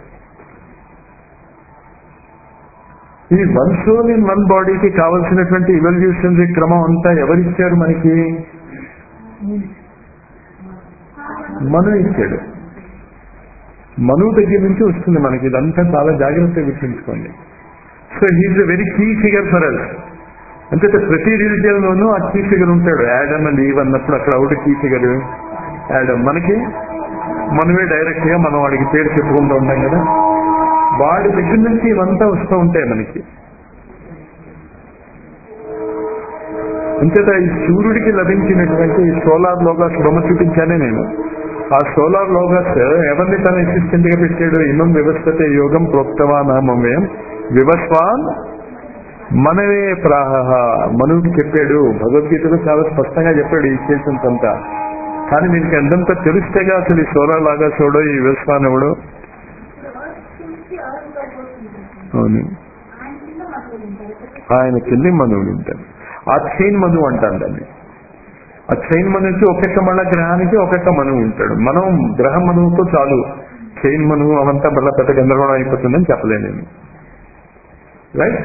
ఈ వన్ సోల్ ఇన్ వన్ బాడీకి కావలసినటువంటి ఇవల్యూషన్ క్రమం అంతా ఎవరిచ్చారు మనకి మను ఇచ్చాడు మను దగ్గర నుంచి వస్తుంది మనకి ఇదంతా చాలా జాగ్రత్తగా గుర్తుంచుకోండి so he is a very key figure for us అంటే ప్రతి రిలీజియన్ లోనూ ఆ కీ ఫిగర్ ఉంటాడు యాడమ్ అండ్ ఈవ్ అన్నప్పుడు అక్కడ ఒకటి కీ ఫిగర్ యాడమ్ మనకి మనమే డైరెక్ట్ గా మనం వాడికి పేరు చెప్పుకుంటూ ఉంటాం కదా వాడి దగ్గర నుంచి ఇవంతా వస్తూ ఉంటాయి మనకి అంతేత ఈ సూర్యుడికి లభించినటువంటి ఈ సోలార్ లోగాస్ బొమ్మ చూపించానే నేను ఆ సోలార్ లోగాస్ ఎవరిని తన అసిస్టెంట్ గా పెట్టాడు ఇమం వ్యవస్థతే యోగం ప్రోక్తవా నామవ్యం వివస్వాన్ మనవే ప్రాహ మనువుకి చెప్పాడు భగవద్గీతలో చాలా స్పష్టంగా చెప్పాడు ఈ ఈక్వేషన్స్ అంతా కానీ మీకు ఎంతంతా తెలిస్తేగా అసలు ఈ సోలార్ లాగా చూడో ఈ వివస్వాన్ ఎవడో అవును ఆయన కింద మనుషులు ఉంటారు ఆయన కింద మనువులు ఉంటారు ఆ చైన్ మనువు అంటారు దాన్ని ఆ చైన్ మనువుకి ఒక్కొక్క మళ్ళా గ్రహానికి ఒక్కొక్క మనువు ఉంటాడు మనం గ్రహ మనువుతో చాలు చైన్ మనువు అవంతా మళ్ళా పెద్ద గందరగోళం అయిపోతుందని చెప్పలేను నేను రైట్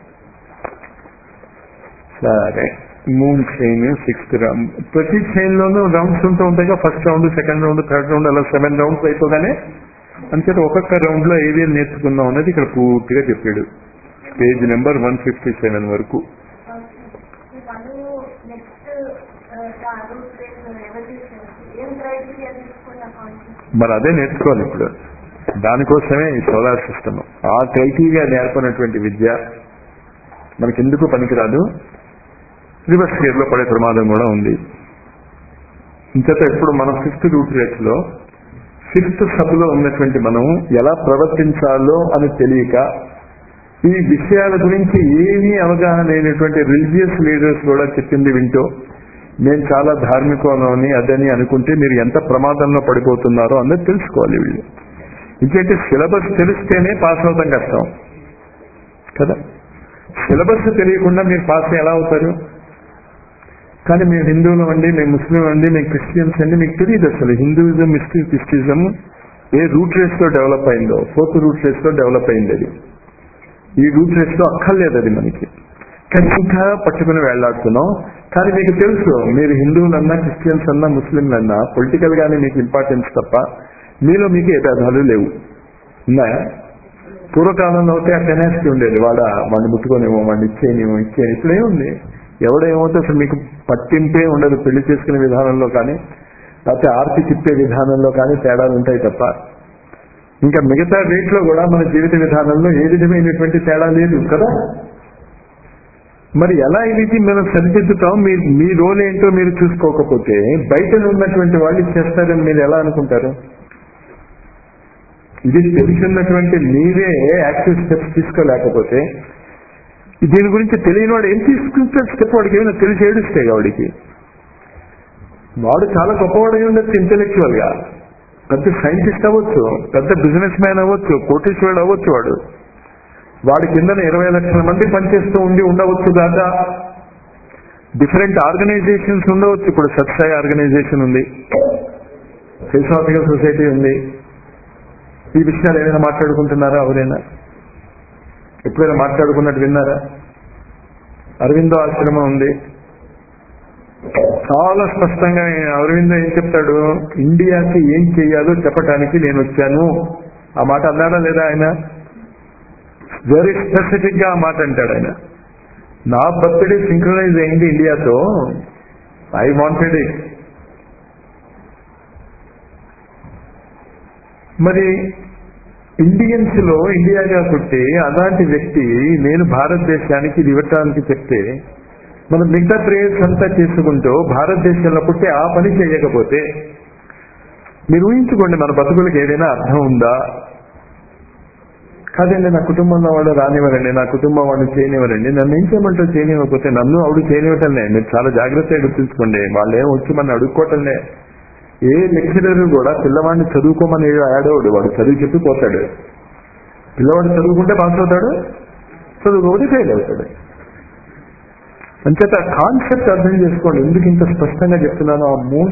సరే మూన్ చైన్ సిక్స్త్ రౌండ్ ప్రతి చైన్ లోనూ రౌండ్స్ ఉంటూ ఉంటాయి first round second round third round అలా సెవెన్ రౌండ్స్ అయిపోగానే అంచేత ఒక్కొక్క రౌండ్ లో ఏది నేర్చుకుందాం అనేది ఇక్కడ పూర్తిగా చెప్పాడు page number one fifty seven వరకు వాళ్ళు నెక్స్ట్ రూట్ రేస్ ఎవల్యూషన్ ఏం క్రైటీరియా తీసుకున్న కాన్సెప్ట్ మరి అదే నేర్చుకోవాలి ఇప్పుడు దానికోసమే ఈ సోలార్ సిస్టమ్ ఆ క్రైటీరియా నేర్పనటువంటి విద్య మనకెందుకు పనికిరాదు రివర్స్ గేర్ లో పడే ప్రమాదం కూడా ఉంది ఇంచేత ఇప్పుడు మనం ఫిఫ్త్ రూట్ రేట్ లో ఫిఫ్త్ సభలో ఉన్నటువంటి మనం ఎలా ప్రవర్తించాలో అని తెలియక ఈ విషయాల గురించి ఏమీ అవగాహన లేనటువంటి రిలీజియస్ లీడర్స్ కూడా చెప్పింది వింటూ నేను చాలా ధార్మికమని అదని అనుకుంటే మీరు ఎంత ప్రమాదంలో పడిపోతున్నారో అన్నది తెలుసుకోవాలి వీళ్ళు ఎందుకంటే సిలబస్ తెలిస్తేనే పాస్ అవడం కష్టం కదా సిలబస్ తెలియకుండా మీరు పాస్ ఎలా అవుతారు కానీ మేము హిందువులు అండి మేము ముస్లిం అండి మేము క్రిస్టియన్స్ అండి మీకు తెలియదు అసలు హిందూయిజం మిస్టిక్ క్రిస్టిజం ఏ రూట్ రేస్ లో డెవలప్ అయిందో ఫోర్త్ రూట్ రేస్ లో డెవలప్ అయింది అది ఈ రూట్ రేస్ లో అక్కర్లేదు అది మనకి కానీ ఇంకా పట్టుకుని వెళ్లాడుతున్నాం కానీ మీకు తెలుసు మీరు హిందువులన్నా క్రిస్టియన్స్ అన్నా ముస్లింలన్నా పొలిటికల్ గానే మీకు ఇంపార్టెన్స్ తప్ప మీలో మీకు ఏ భేదాలు లేవు ఉన్నాయా పూర్వకాలంలో అయితే ఆ టెనాసిటీ ఉండేది వాడ వాడిని ముట్టుకోనేమో వాడిని ఇచ్చేనేమో ఇచ్చేని ఇప్పుడేముంది ఎవడేమవుతే అసలు మీకు పట్టింపే ఉండదు పెళ్లి చేసుకునే విధానంలో కానీ లేకపోతే ఆర్తి తిప్పే విధానంలో కానీ తేడాలు ఉంటాయి తప్ప ఇంకా మిగతా రేట్లో కూడా మన జీవిత విధానంలో ఏ విధమైనటువంటి తేడా లేదు కదా మరి ఎలా ఇది మనం సరిదిద్దుతాం మీ మీ రోల్ ఏంటో మీరు చూసుకోకపోతే బయట ఉన్నటువంటి వాళ్ళు చేస్తారని మీరు ఎలా అనుకుంటారు ఇది తెలిసినటువంటి మీరే యాక్టివ్ స్టెప్స్ తీసుకోలేకపోతే దీని గురించి తెలియని వాడు ఏం తీసుకుంటాడు స్టెప్ వాడికి ఏమైనా తెలిసి ఏడుస్తాయి వాడికి వాడు చాలా గొప్పవాడు అయి ఉండొచ్చు ఇంటెలెక్చువల్ గా పెద్ద సైంటిస్ట్ అవ్వచ్చు పెద్ద బిజినెస్ మ్యాన్ అవ్వచ్చు కోటీశ్వరుడు అవ్వచ్చు వాడు వాడి కింద ఇరవై లక్షల మంది పనిచేస్తూ ఉండి ఉండవచ్చు దాకా డిఫరెంట్ ఆర్గనైజేషన్స్ ఉండవచ్చు ఇప్పుడు సత్సాయి ఆర్గనైజేషన్ ఉంది ఫిలసాఫికల్ సొసైటీ ఉంది ఈ విషయాలు ఏమైనా మాట్లాడుకుంటున్నారా ఎవరైనా ఎప్పుడైనా మాట్లాడుకున్నట్టు విన్నారా అరవిందో ఆశ్రమం ఉంది చాలా స్పష్టంగా అరవిందో ఏం చెప్తాడు ఇండియాకి ఏం చెయ్యాలో చెప్పడానికి నేను వచ్చాను ఆ మాట అన్నాడా లేదా ఆయన వెరీ స్పెసిఫిక్ గా ఆ మాట అంటాడు ఆయన నా బర్త్డే సింక్రనైజ్ అయింది ఇండియాతో ఐ వాంటెడ్ ఇట్ మరి ఇండియన్స్ లో ఇండియాగా పుట్టి అలాంటి వ్యక్తి నేను భారతదేశానికి ఇది ఇవ్వటానికి చెప్తే మనం మిగతా ప్రేయర్స్ అంతా చేసుకుంటూ భారతదేశంలో పుట్టి ఆ పని చేయకపోతే మీరు ఊహించుకోండి మన బతుకులకు ఏదైనా అర్థం ఉందా కాదండి నా కుటుంబంలో వాళ్ళు రానివ్వరండి నా కుటుంబం వాళ్ళు చేయనివ్వరండి నన్ను ఏం చేయమంటారు చేయనివ్వకపోతే నన్ను ఆవిడ చేయనివ్వటంలే మీరు చాలా జాగ్రత్తగా గుర్తుంచుకోండి వాళ్ళు ఏం వచ్చి మన అడుక్కోవటంలే ఏ లెక్చరర్ కూడా పిల్లవాడిని చదువుకోమని ఆడవాడు వాడు చదువు చెప్పి పోతాడు పిల్లవాడు చదువుకుంటే పాస్ అవుతాడు చదువుకోకపోతే ఫెయిల్ అవుతాడు అంచేత కాన్సెప్ట్ అర్థం చేసుకోండి ఎందుకు ఇంత స్పష్టంగా చెప్తున్నాను ఆ మూన్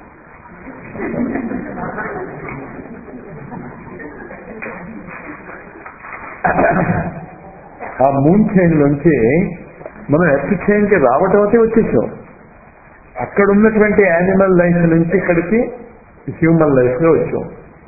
ఆ మూన్ చైన్ నుంచి మనం ఎర్త్ చైన్ కి రావటం అయితే వచ్చేసాం అక్కడ ఉన్నటువంటి యానిమల్ లైఫ్ నుంచి ఇక్కడికి హ్యూమన్ లైఫ్ లో వచ్చాం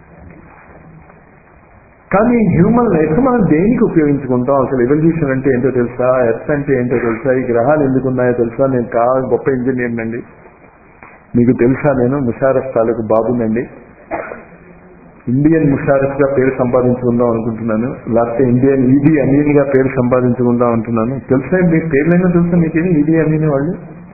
కానీ హ్యూమన్ లైఫ్ మనం దేనికి ఉపయోగించుకుంటాం అసలు ఎవల్యూషన్ అంటే ఏంటో తెలుసా ఎర్త్ అంటే ఏంటో తెలుసా ఈ గ్రహాలు ఎందుకు ఉన్నాయో తెలుసా నేను చాలా గొప్ప ఇంజనీర్ అండి మీకు తెలుసా నేను ముషారఫ్ తాలూకు బాబునండి ఇండియన్ ముషారఫ్ గా పేరు సంపాదించుకుందాం అనుకుంటున్నాను లేకపోతే ఇండియన్ ఈడీ అమీన్ గా పేరు సంపాదించుకుందాం అంటున్నాను తెలుసా మీ పేర్లైనా తెలుసా మీకేమి ఈడీ అమీన్ వాళ్ళు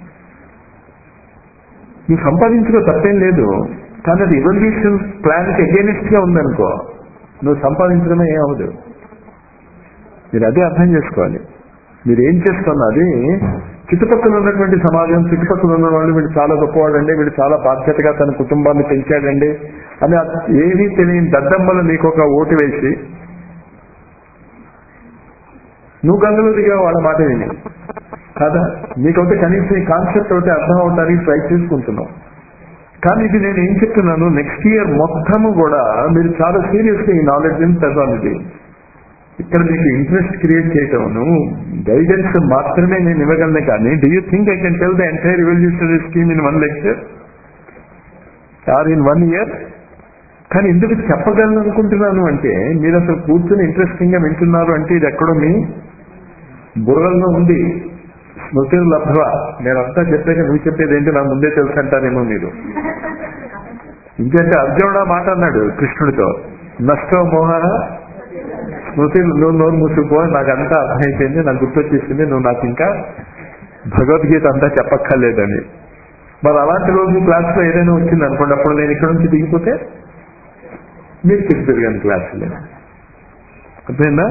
నువ్వు సంపాదించుకో తప్పేం లేదు కానీ అది ఎవల్యూషన్ ప్లాన్ కి అగేనిస్ట్ గా ఉందనుకో నువ్వు సంపాదించడమే ఏం అవ్వదు మీరు అదే అర్థం చేసుకోవాలి మీరు ఏం చేస్తున్నది చుట్టుపక్కల ఉన్నటువంటి సమాజం చుట్టుపక్కల ఉన్న వాళ్ళు వీడు చాలా గొప్పవాడండి వీడు చాలా బాధ్యతగా తన కుటుంబాన్ని పెంచాడండి అని ఏమీ తెలియని దద్దమ్మలు నీకు ఒక ఓటు వేసి నువ్వు గంగలో దిగా వాళ్ళ మాట విని కాదా మీకైతే కనీసం ఈ కాన్సెప్ట్ ఒకటి అర్థం అవడానికి ట్రై చేసుకుంటున్నాం కానీ ఇది నేను ఏం చెప్తున్నాను నెక్స్ట్ ఇయర్ మొత్తము కూడా మీరు చాలా సీరియస్ ఈ నాలెడ్జ్ ఇన్ పెర్సాలిటీ ఇక్కడ మీకు ఇంట్రెస్ట్ క్రియేట్ చేయటం గైడెన్స్ మాత్రమే నేను ఇవ్వగలను కానీ do you think I can tell the entire revolutionary scheme in one lecture or in one year కానీ ఎందుకు చెప్పగలను అనుకుంటున్నాను అంటే మీరు అసలు కూర్చొని ఇంట్రెస్టింగ్ గా వింటున్నారు అంటే ఇది ఎక్కడో మీ బుర్రల్లో ఉంది స్మృతి లభ్వ నేనంతా చెప్పాక నువ్వు చెప్పేది ఏంటి నా ముందే తెలుసు అంటారేమో మీరు ఇంకంటే అర్జునుడు ఆ మాట అన్నాడు కృష్ణుడితో నష్టో మోహ స్మృతి నువ్వు నోరు మూసుకుపో నాకు అంతా అర్థమైపోయింది నాకు గుర్తొచ్చేసింది నువ్వు నాకు ఇంకా భగవద్గీత అంతా చెప్పక్కర్లేదని మరి అలాంటి రోజు క్లాస్ లో ఏదైనా వచ్చింది అనుకోండి అప్పుడు నేను ఇక్కడ నుంచి దిగిపోతే మీరు చెప్పారు కానీ క్లాసులో అర్థమైందా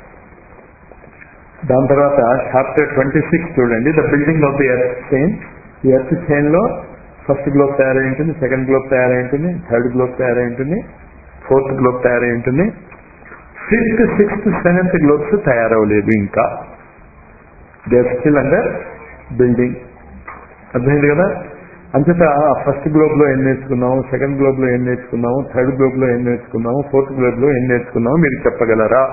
దాని తర్వాత చాప్టర్ ట్వంటీ సిక్స్ చూడండి the building of the earth chain ఈ ఎర్త్ చైన్ లో ఫస్ట్ గ్లోబ్ తయారై ఉంటుంది సెకండ్ గ్లోబ్ తయారై ఉంటుంది థర్డ్ గ్లోబ్ తయారై ఉంటుంది ఫోర్త్ గ్లోబ్ తయారై ఉంటుంది ఫిఫ్త్ సిక్స్త్ సెవెంత్ గ్లోబ్స్ తయారవలేదు ఇంకా దే స్టిల్ అండర్ బిల్డింగ్ అర్థమైంది కదా అంచేత ఫస్ట్ గ్లోబ్ లో ఏం నేర్చుకున్నాము సెకండ్ గ్లోబ్ లో ఏం నేర్చుకున్నాము థర్డ్ గ్లోబ్ లో ఏం నేర్చుకున్నాము ఫోర్త్ గ్లోబ్ లో ఏం నేర్చుకున్నాము మీరు చెప్పగలరా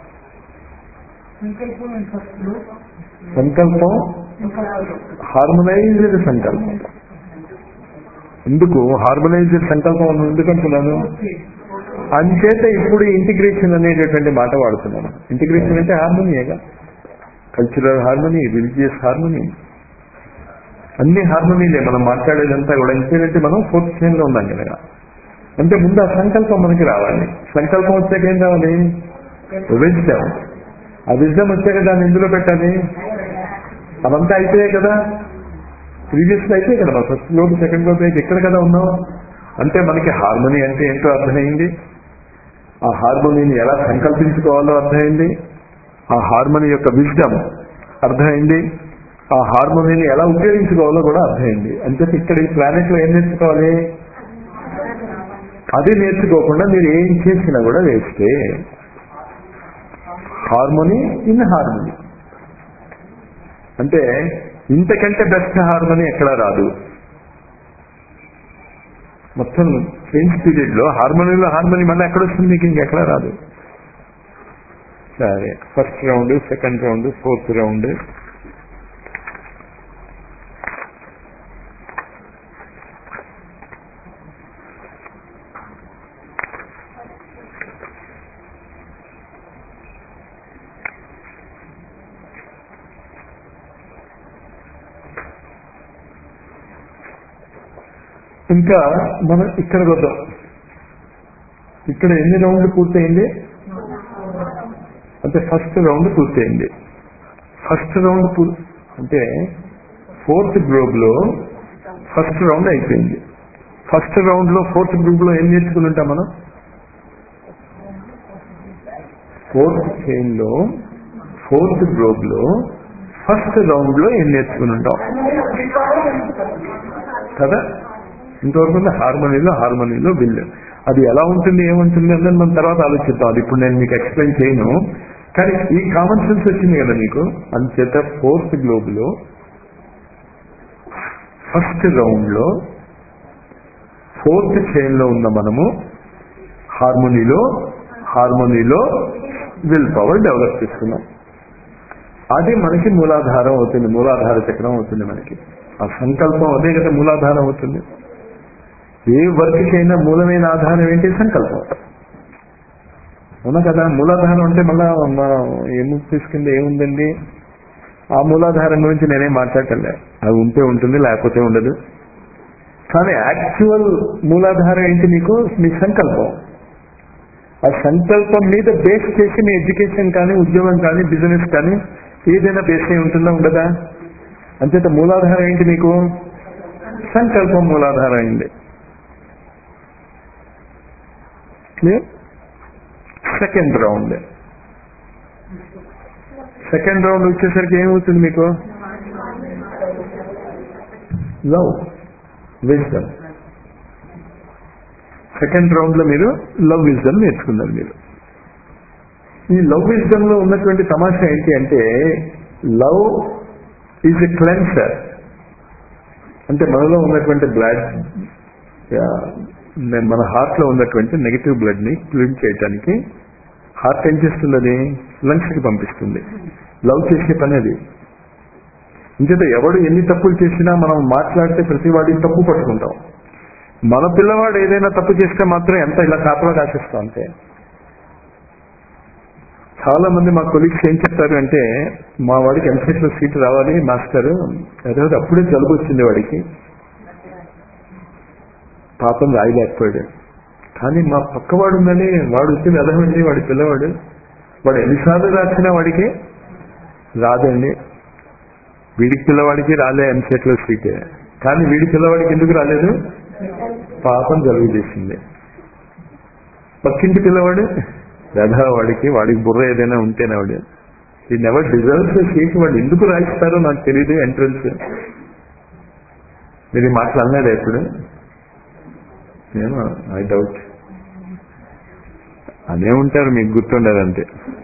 సంకల్పం హార్మోనైజ్డ్ సంకల్పం ఎందుకు హార్మోనైజ్డ్ సంకల్పం అని ఎందుకు అంటున్నాను అంచేత ఇప్పుడు ఇంటిగ్రేషన్ అనేటటువంటి మాట వాడుతున్నాను ఇంటిగ్రేషన్ అంటే హార్మోనియేగా కల్చరల్ హార్మోనీ రిలీజియస్ హార్మోనీ అన్ని హార్మోనీలే మనం మాట్లాడేదంతా కూడా ఇంకేంటంటే మనం ఫోర్త్ చైన్ లో ఉన్నాం కదా అంటే ముందు ఆ సంకల్పం మనకి రావాలి సంకల్పం వచ్చాక ఏం రావాలి విజ్డమ్ ఆ విజ్డమ్ వచ్చాక దాన్ని ఎందులో పెట్టాలి అవంతా అయిపోయాయి కదా ప్రీవియస్ అయితే కదా మన ఫస్ట్ గ్లోబ్ సెకండ్ గ్లోబ్ అయితే ఎక్కడ కదా ఉన్నాం అంటే మనకి హార్మోనీ అంటే ఏంటో అర్థమైంది ఆ హార్మోనీని ఎలా సంకల్పించుకోవాలో అర్థమైంది ఆ హార్మోనీ యొక్క విజ్డమ్ అర్థమైంది ఆ హార్మోనీని ఎలా ఉపయోగించుకోవాలో కూడా అర్థమైంది అంటే ఇక్కడ ఈ ప్లానెట్ లో ఏం నేర్చుకోవాలి అది నేర్చుకోకుండా మీరు ఏం చేసినా కూడా వేస్తే హార్మోనీ ఇన్ హార్మోనీ అంటే ఇంతకంటే బెస్ట్ హార్మోనీ ఎక్కడా రాదు మొత్తం సైన్స్ పీరియడ్ లో హార్మోనీలో హార్మోనీ మళ్ళీ ఎక్కడ వస్తుంది మీకు ఇంకెక్కడా రాదు సరే first round second round fourth round ఇంకా మనం ఇక్కడ వద్దాం ఇక్కడ ఎన్ని రౌండ్లు పూర్తయింది అంటే ఫస్ట్ రౌండ్ పూర్తయింది ఫస్ట్ రౌండ్ పూ అంటే ఫోర్త్ గ్రూప్ లో ఫస్ట్ రౌండ్ అయిపోయింది ఫస్ట్ రౌండ్ లో ఫోర్త్ గ్రూప్ లో ఏం నేర్చుకుని ఉంటాం మనం ఫోర్త్ చైన్ లో ఫోర్త్ గ్రూప్ లో ఫస్ట్ రౌండ్ లో ఏం నేర్చుకుని ఉంటాం కదా ఇంతవరకు ఉంది హార్మోనీలో హార్మోనీలో బిల్ అది ఎలా ఉంటుంది ఏముంటుంది అన్నది మనం తర్వాత ఆలోచిద్దాం అది ఇప్పుడు నేను మీకు ఎక్స్ప్లెయిన్ చేయను కానీ ఈ కామన్ సెన్స్ వచ్చింది కదా మీకు అంచేత ఫోర్త్ గ్లోబ్ లో ఫస్ట్ రౌండ్ లో ఫోర్త్ చైన్ లో ఉన్న మనము హార్మోనీలో హార్మోనీలో విల్ పవర్ డెవలప్ చేస్తున్నాం అది మనకి మూలాధారం అవుతుంది మూలాధార చక్రం అవుతుంది మనకి ఆ సంకల్పం అదే కదా మూలాధారం అవుతుంది ఏ వర్క్కైనా మూలమైన ఆధారం ఏంటి సంకల్పం అవునా కదా మూలాధారం అంటే మళ్ళా ఏము తీసుకుంది ఏముందండి ఆ మూలాధారం గురించి నేనేం మాట్లాడటంలే అది ఉంటే ఉంటుంది లేకపోతే ఉండదు కానీ యాక్చువల్ మూలాధారం ఏంటి నీకు మీ సంకల్పం ఆ సంకల్పం మీద బేస్ చేసి మీ ఎడ్యుకేషన్ కానీ ఉద్యోగం కానీ బిజినెస్ కానీ ఏదైనా బేస్ అయి ఉంటుందా ఉండదా అంచేత మూలాధారం ఏంటి మీకు సంకల్పం మూలాధారం అయింది clear second round second round వచ్చేసరికి ఏమవుతుంది మీకు లవ్ విజ్డమ్ సెకండ్ రౌండ్ లో మీరు లవ్ విజ్డమ్ నేర్చుకున్నారు మీరు ఈ లవ్ విజ్డమ్ లో ఉన్నటువంటి తమాషా ఏంటి అంటే లవ్ ఈజ్ ఎ క్లెన్సర్ అంటే మనలో ఉన్నటువంటి బ్లడ్ మన హార్ట్ లో ఉన్నటువంటి నెగిటివ్ బ్లడ్ ని క్లీన్ చేయడానికి హార్ట్ ఏం చేస్తుంది అది లంగ్స్ కి పంపిస్తుంది లవ్ చేసే పని అది ఇంకేత ఎవడు ఎన్ని తప్పులు చేసినా మనం మాట్లాడితే ప్రతి వాడిని తప్పు పట్టుకుంటాం మన పిల్లవాడు ఏదైనా తప్పు చేస్తే మాత్రం ఎంత ఇలా కాపలా కాసేస్తాం అంతే చాలా మంది మా కొలీగ్స్ ఏం చెప్తారు అంటే మా వాడికి ఎంసెట్ లో సీట్ రావాలి మాస్టర్ అదే అప్పుడే జలుబు వచ్చింది వాడికి పాపం రాయలేకపోయాడు కానీ మా పక్కవాడు ఉందని వాడు వచ్చి వెదవండి వాడి పిల్లవాడు వాడు ఎన్నిసార్లు రాసినా వాడికి రాదండి వీడికి పిల్లవాడికి రాలే ఎంసెట్ లో సీట్ కానీ వీడి పిల్లవాడికి ఎందుకు రాలేదు పాపం జలుబు చేసింది పక్కింటి పిల్లవాడు వాడికి వాడికి బుర్ర ఏదైనా ఉంటేనే వాడు ఈ నెవర్ డిజర్వ్స్ సీట్ వాడు ఎందుకు రాయిస్తారో నాకు తెలియదు ఎంట్రన్స్ మీరు మాట్లాడినాడు ఎప్పుడు నేను ఐ డౌట్ అదే ఉంటారు మీకు గుర్తుండదు అంతే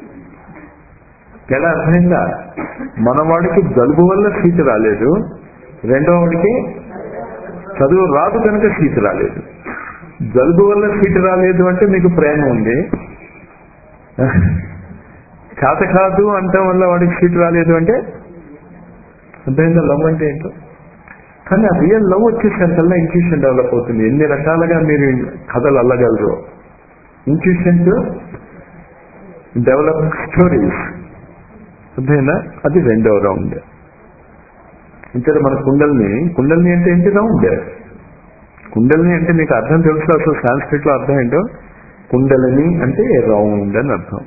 ఎలా అర్థమైందా మన వాడికి జలుబు వల్ల సీటు రాలేదు రెండో వాడికి చదువు రాదు కనుక సీటు రాలేదు జలుబు వల్ల సీటు రాలేదు అంటే మీకు ప్రేమ ఉంది చేత కాదు అంటం వల్ల వాడికి సీటు రాలేదు అంటే అర్థమైందా లవ్ అంటే ఏంటో కానీ ఆ రియల్ లవ్ వచ్చేసరికల్లా ఇంట్యూషన్ డెవలప్ అవుతుంది ఎన్ని రకాలుగా మీరు కథలు అల్లగలరు ఇంట్యూషన్ టు డెవలప్ స్టోరీస్ అర్థమైందా అది రెండవ రౌండ్ ఇంకా మన కుండల్ని కుండల్ని అంటే ఏంటి రౌండ్ కుండల్ని అంటే మీకు అర్థం తెలుసు అసలు సాంస్క్రిట్ లో అర్థం ఏంటో కుండలిని అంటే రౌండ్ అని అర్థం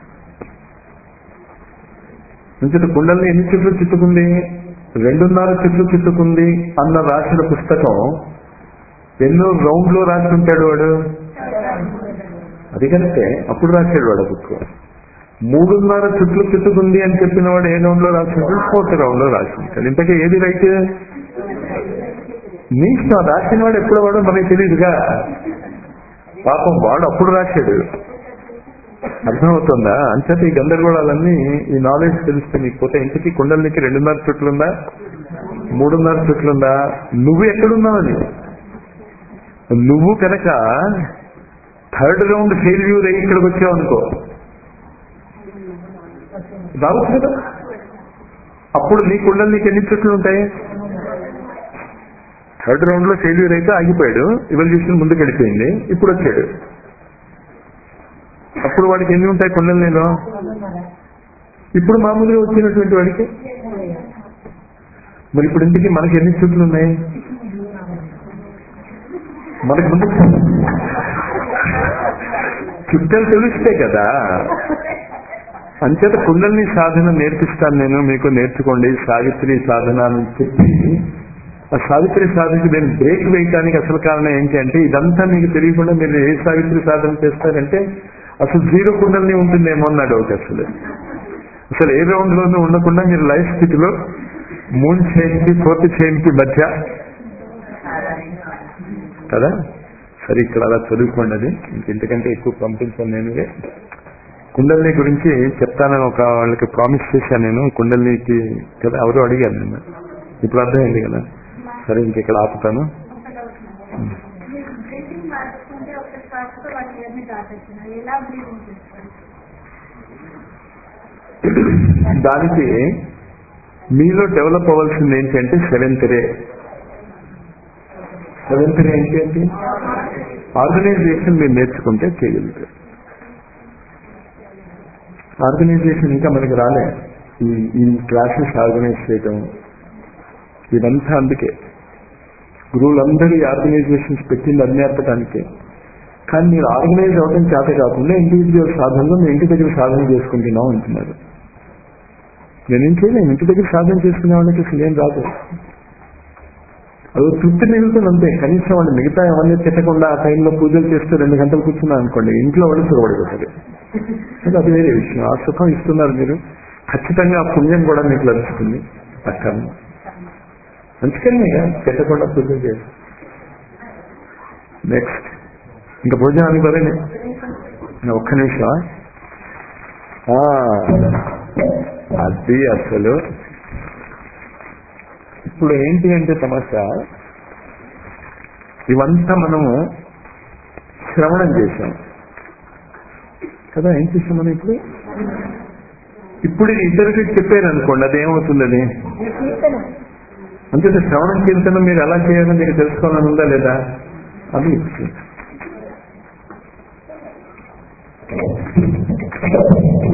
ఇంకటి కుండల్ని ఎన్ని చుట్లు చుట్టుకుంది రెండున్నర చుట్లు చుట్టుకుంది అన్న రాసిన పుస్తకం ఎన్నో రౌండ్ లో రాసి ఉంటాడు వాడు అది కనుకే అప్పుడు రాశాడు వాడు బుక్ మూడున్నర చుట్లు చుట్టుకుంది అని చెప్పిన వాడు ఏ రౌండ్ లో రాసి ఉంటాడు ఫోర్త్ రౌండ్ లో రాసి ఉంటాడు ఇంతకీ ఏది రైట్ నీ ఇష్టం రాసిన వాడు ఎప్పుడు వాడో మనకి తెలియదుగా పాపం వాడు అప్పుడు రాశాడు అర్థమవుతుందా అంచేత ఈ గందరగోళాలన్నీ ఈ నాలెడ్జ్ తెలిస్తే నీకు పోతే ఇంటికి కుండలనికి రెండున్నర చుట్లుందా మూడున్నర చుట్లుందా నువ్వు ఎక్కడున్నావని నువ్వు కనుక థర్డ్ రౌండ్ ఫెయిల్యూర్ అయ్యి ఇక్కడికి వచ్చావు అనుకో రావచ్చు కదా అప్పుడు నీ కుండలు నీకు ఎన్ని చుట్లు ఉంటాయి థర్డ్ రౌండ్ లో ఫెయిల్యూర్ అయితే ఆగిపోయాడు ఇవల్యూషన్ ముందుకు వెళ్ళిపోయింది ఇప్పుడు వచ్చాడు అప్పుడు వాడికి ఎన్ని ఉంటాయి కుండలు నేను ఇప్పుడు మామూలుగా వచ్చినటువంటి వాడికి మరి ఇప్పుడు ఇంటికి మనకి ఎన్ని చుట్లు ఉన్నాయి మనకి ముందు చుట్టలు తెలిస్తే కదా అంచేత కుండల్ని సాధన నేర్పిస్తాను నేను మీకు నేర్చుకోండి సావిత్రి సాధన అని చెప్పి ఆ సావిత్రి సాధనకి నేను బ్రేక్ వేయడానికి అసలు కారణం ఏంటి అంటే ఇదంతా మీకు తెలియకుండా మీరు ఏ సావిత్రి సాధన చేస్తారంటే అసలు జీరో కుండల్ని ఉంటుందేమో అన్నాడు ఒక అసలు అసలు ఏ రౌండ్ లోనూ ఉండకుండా మీరు లైఫ్ స్థితిలో మూన్ చైన్ కి ఫోర్త్ చైన్ కి మధ్య కదా సరే ఇక్కడ అలా చదువుకోండి అది ఇంకెంతకంటే ఎక్కువ పంపించాను నేను కుండల్ని గురించి చెప్తానని ఒక వాళ్ళకి ప్రామిస్ చేశాను నేను కుండల్నికి కదా ఎవరు అడిగారు నేను ఇప్పుడు అర్థమైంది కదా సరే ఇంకెక్కడ ఆపుతాను ఒక డౌట్ మీరు బ్రీతింగ్ మార్చుకుంటే ఒక శ్వాసతో వాటి ఇవన్నీ దాటొచ్చినాయి ఎలా బ్రీతింగ్ చేస్తారు దానికి మీలో డెవలప్ అవ్వాల్సింది ఏంటంటే సెవెంత్ రే సెవెంత్ రే ఏంటి ఏంటి ఆర్గనైజేషన్ మీరు నేర్చుకుంటే చేయగలుగుతారు ఆర్గనైజేషన్ ఇంకా మనకి రాలే ఈ ఈ క్లాసెస్ ఆర్గనైజ్ చేయటం ఇదంతా అందుకే గురువులందరూ ఈ ఆర్గనైజేషన్స్ పెట్టింది అన్నేర్పడానికే కానీ మీరు ఆర్గనైజ్ అవడం చేత కాకుండా ఇండివిజువల్ సాధనలో మీ ఇంటి దగ్గర సాధన చేసుకుంటున్నాం అంటున్నారు నేనేం చేయలేను ఇంటి దగ్గర సాధన చేసుకునే వాళ్ళకి అసలు ఏం రాదు అది ఒక తృప్తి మిగులుతుంది అంతే కనీసం వాళ్ళు మిగతా ఎవరిని తిట్టకుండా ఆ టైంలో పూజలు చేస్తూ రెండు గంటలు కూర్చున్నా అనుకోండి ఇంట్లో వాళ్ళు చూడబడిపోతుంది అది అది వేరే విషయం ఆ సుఖం ఇస్తున్నారు మీరు ఖచ్చితంగా ఆ పుణ్యం కూడా మీకు లభిస్తుంది అక్కడ మంచిగానే తిట్టకుండా పూజలు చేయాలి నెక్స్ట్ ఇంకా భోజనానికి పదండి ఇంకా ఒక్క నిమిషం ఆ, అది అసలు ఇప్పుడు ఏంటి అంటే సమస్య ఇవంతా మనము శ్రవణం చేశాం కదా ఏం చేసాం మనం ఇప్పుడు ఇప్పుడు ఇది ఇద్దరికి చెప్పారు అనుకోండి అది ఏమవుతుంది అది అంతే శ్రవణం కీర్తనం మీరు ఎలా చేయాలో మీకు తెలుసుకోవాలని ఉందా లేదా అది ఇచ్చి